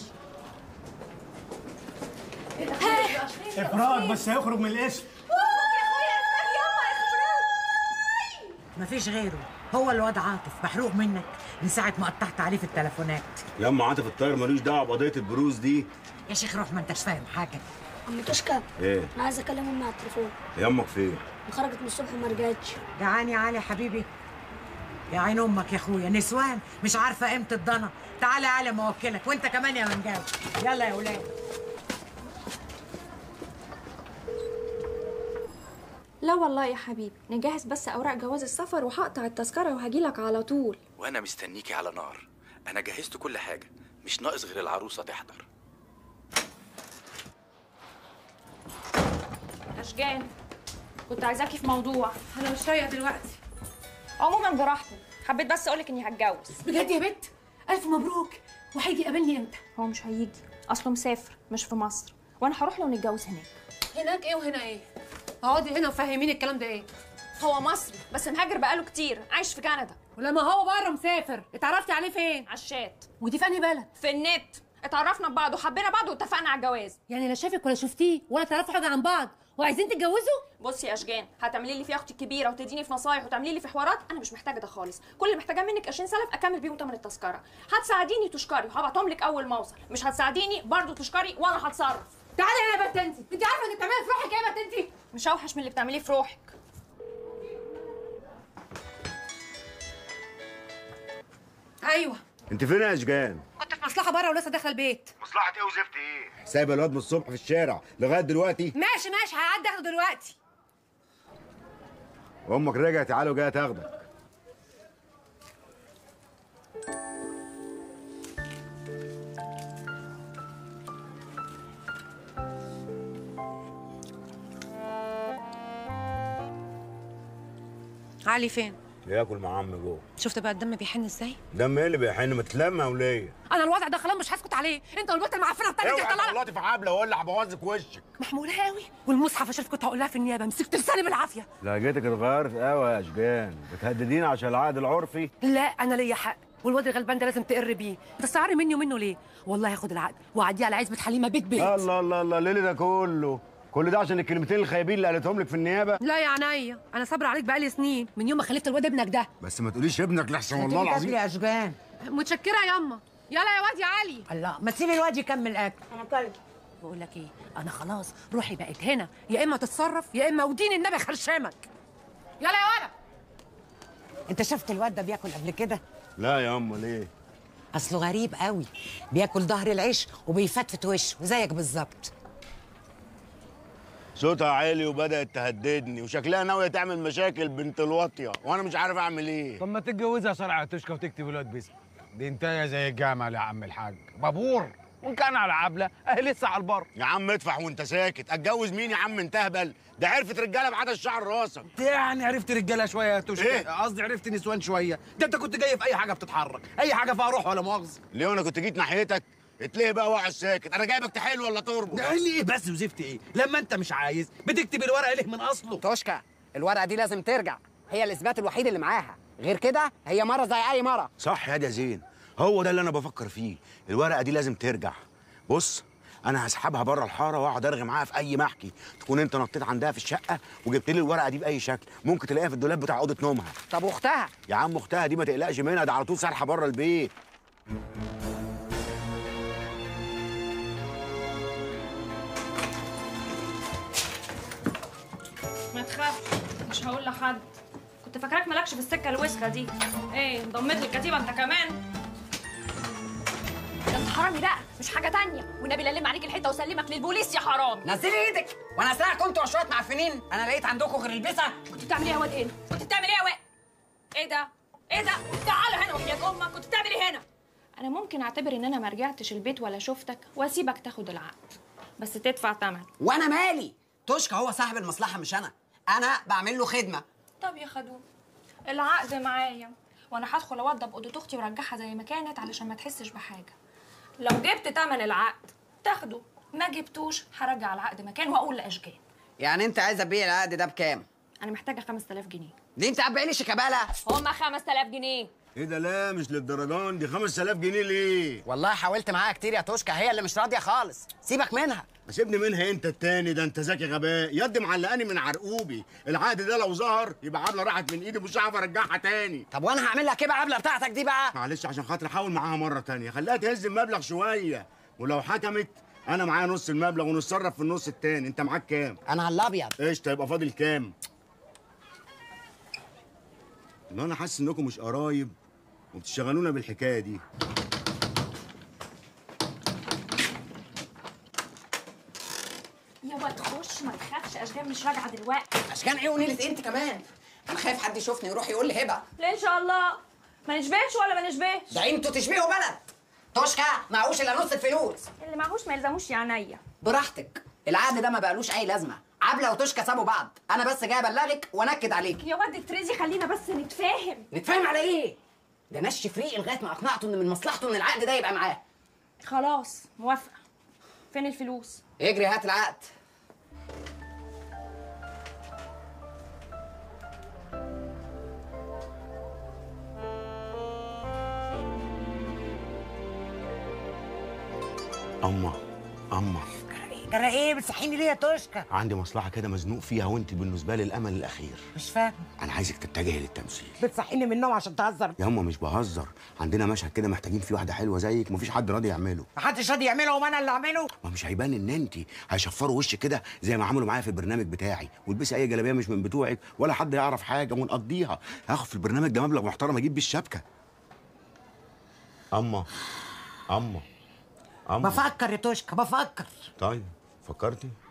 إفراج بس هيخرج من الاسم. مفيش غيره هو الواد عاطف محروق منك من ساعة ما قطعت عليه في التليفونات يا ام عاطف الطاير ملوش دعوه بقضيه البروز دي يا شيخ روح ما انتش فاهم حاجة عم تشكى ايه انا عايزه اكلم امي على التليفون يا امك فين خرجت من الصبح وما رجعتش جعان يا علي حبيبي يا عين امك يا اخويا نسوان مش عارفة قيمة الضنا تعالى يا علي موكلك وانت كمان يا منجاوي يلا يا ولاد لا والله يا حبيبي نجهز بس اوراق جواز السفر وهقطع التذكره وهجيلك على طول وانا مستنيكي على نار انا جهزت كل حاجه مش ناقص غير العروسه تحضر اشجان كنت عايزاكي في موضوع انا مش رايقه دلوقتي عموما براحتك حبيت بس اقولك اني هتجوز بجد يا بنت الف مبروك وهيجي يقابلني امتى هو مش هيجي اصله مسافر مش في مصر وانا هروح له نتجوز هناك هناك ايه وهنا ايه اقعدي هنا وفهميني الكلام ده ايه هو مصري بس مهاجر بقاله كتير عايش في كندا ولما هو بره مسافر اتعرفتي عليه فين عشات ودي في انهي بلد في النت اتعرفنا ببعض وحبينا بعض واتفقنا على الجواز يعني لا شافك ولا شفتيه ولا تعرفوا حاجه عن بعض وعايزين تتجوزوا بصي يا اشجان هتعملي لي في اختي الكبيره وتديني في نصايح وتعملي لي في حوارات انا مش محتاجه ده خالص كل اللي محتاجاه منك 20 سلف اكمل بيهم ثمن التذكره هتساعديني تشكري وهبعتهم لك اول ما اوصل مش هتساعديني برضو تشكري وانا هتصرف تعالي هنا يا بنت انت انت عارفه انك بتعملي في روحك ايه يا بنت انت مش اوحش من اللي بتعمليه في روحك ايوه انت فين يا اشجان كنت في مصلحه بره ولسه داخله البيت مصلحه ايه وزفت ايه سايبه الواد من الصبح في الشارع لغايه دلوقتي ماشي ماشي هعدي اخده دلوقتي امك رجعت تعالى وجايه تاخدك علي فين ياكل مع عمي جوه شفت بقى الدم بيحن ازاي دم ايه اللي بيحن ما تلم يا وليه انا الوضع ده خلاص مش هسكت عليه انت والبنت المعفنه التانيه دي اوعى هتطلع تغلطي في حبل ولا هبوظك وشك محموله قوي والمصحف اشوف كنت هقول لها في النيابه مسكت لساني بالعافيه لهجتك اتغيرت قوي يا اشجان بتهدديني عشان العقد العرفي لا انا ليا حق والواد الغلبان ده لازم تقر بيه بتستعري مني ومنه ليه والله هاخد العقد واعديه على عزبه حليمه بيت بيت الله الله الله الليل ده كله كل ده عشان الكلمتين الخايبين اللي قالتهم لك في النيابه لا يا عينيا انا صابره عليك بقالي سنين من يوم ما خلفت الواد ابنك ده بس ما تقوليش ابنك لحسن والله العظيم يا اشجان متشكره يا يما يلا يا واد يا علي الله ما تسيبي الواد يكمل اكل انا كلب بقول لك ايه انا خلاص روحي بقت هنا يا اما تتصرف يا اما ودين النبي خرشامك يلا يا ولد انت شفت الواد ده بياكل قبل كده لا يا أم ليه اصله غريب قوي بياكل ظهر العيش وبيفتفت وشه زيك بالظبط صوتها عالي وبدأت تهددني وشكلها ناوية تعمل مشاكل بنت الواطية وأنا مش عارف أعمل إيه طب ما تتجوزها سرعة تشكى وتكتب الواد باسمك دي انتهي زي الجامع يا عم الحاج بابور وان كان على عبله اهي لسه على البر يا عم ادفع وأنت ساكت أتجوز مين يا عم أنت أهبل ده عرفت رجالة بعدد شعر راسك يعني عرفت رجاله شويه يا توشكا إيه؟ قصدي عرفت نسوان شويه ده انت كنت جاي في اي حاجه بتتحرك اي حاجه فيها روح ولا مؤاخذه ليه وأنا كنت جيت ناحيتك اتليه بقى واقع ساكت أنا جايبك تحل ولا تربط ده قال لي ايه بس وزفت ايه لما انت مش عايز بتكتب الورقه ليه من اصله توشكا الورقه دي لازم ترجع هي الاثبات الوحيد اللي معاها غير كده هي مره زي اي مره صح يا ده زين هو ده اللي انا بفكر فيه الورقه دي لازم ترجع بص انا هسحبها بره الحاره واقعد ارغي معاها في اي محكي تكون انت نطيت عندها في الشقه وجبت لي الورقه دي باي شكل ممكن تلاقيها في الدولاب بتاع اوضه نومها طب واختها يا عم اختها دي ما تقلقش منها ده على طول سارحه بره البيت ما تخافش مش هقول لحد كنت فاكراك مالكش في السكه الوسخه دي ايه انضميت للكتيبه انت كمان ده انت حرامي بقى مش حاجه تانية والنبي لا لم عليك الحته وسلمك للبوليس يا حرامي نزلي ايدك وانا اسرقك كنتوا وشويه معفنين انا لقيت عندكم غير البسه كنت بتعمل ايه يا واد ايه كنت بتعمل ايه يا واد ايه ده ايه ده تعال هنا وحياة امك كنت بتعمل ايه هنا انا ممكن اعتبر ان انا ما رجعتش البيت ولا شفتك واسيبك تاخد العقد بس تدفع ثمن وانا مالي توشكا هو صاحب المصلحه مش انا انا بعمل له خدمه طب يا خدوم العقد معايا وانا هدخل اوضب اوضه اختي وارجعها زي ما كانت علشان ما تحسش بحاجه لو جبت تمن العقد تاخده ما جبتوش هرجع العقد مكانه واقول لاشجان يعني انت عايز ابيع العقد ده بكام انا محتاجه 5000 جنيه دي انت هتبيع لي شيكابالا هما 5000 جنيه ايه ده لا مش للدرجان دي 5000 جنيه ليه والله حاولت معاها كتير يا توشكا هي اللي مش راضيه خالص سيبك منها سيبني منها انت التاني ده انت ذكي غباء يد معلقاني من عرقوبي العقد ده لو ظهر يبقى عبله راحت من ايدي مش هعرف ارجعها تاني طب وانا هعمل لك ايه بقى عبله بتاعتك دي بقى معلش عشان خاطر احاول معاها مره تانية خليها تهز المبلغ شويه ولو حكمت انا معايا نص المبلغ ونتصرف في النص التاني انت معاك كام انا على الابيض قشطه يبقى فاضل كام ان انا حاسس انكم مش قرايب وبتشغلونا بالحكايه دي يا واد خش ما تخافش اشجان مش راجعه دلوقتي اشكان ايه ونيلة انت كمان انا خايف حد يشوفني يروح يقول لي هبه ليه ان شاء الله ما نشبهش ولا ما نشبهش ده انتوا تشبهوا بلد توشكا معهوش الا نص الفلوس اللي معهوش ما يلزموش يا عينيا براحتك العقد ده ما بقالوش اي لازمه عبله وتوشكا سابوا بعض انا بس جاي ابلغك وانكد عليك يا واد تريزي خلينا بس نتفاهم نتفاهم على ايه ده نش فريق لغايه ما اقنعته ان من مصلحته ان العقد ده يبقى معاه خلاص موافقه فين الفلوس اجري هات العقد اما اما جرى ايه بتصحيني ليه يا توشكا عندي مصلحه كده مزنوق فيها وانت بالنسبه لي الامل الاخير مش فاهم انا عايزك تتجهي للتمثيل بتصحيني من النوم عشان تهزر يا هما مش بهزر عندنا مشهد كده محتاجين فيه واحده حلوه زيك مفيش حد راضي يعمله محدش راضي يعمله وما انا اللي اعمله ما مش هيبان ان انت هيشفروا وشك كده زي ما عملوا معايا في البرنامج بتاعي والبسي اي جلابيه مش من بتوعك ولا حد يعرف حاجه ونقضيها هاخد في البرنامج ده مبلغ محترم اجيب بيه الشبكه اما اما اما بفكر يا توشكا بفكر طيب فكرتي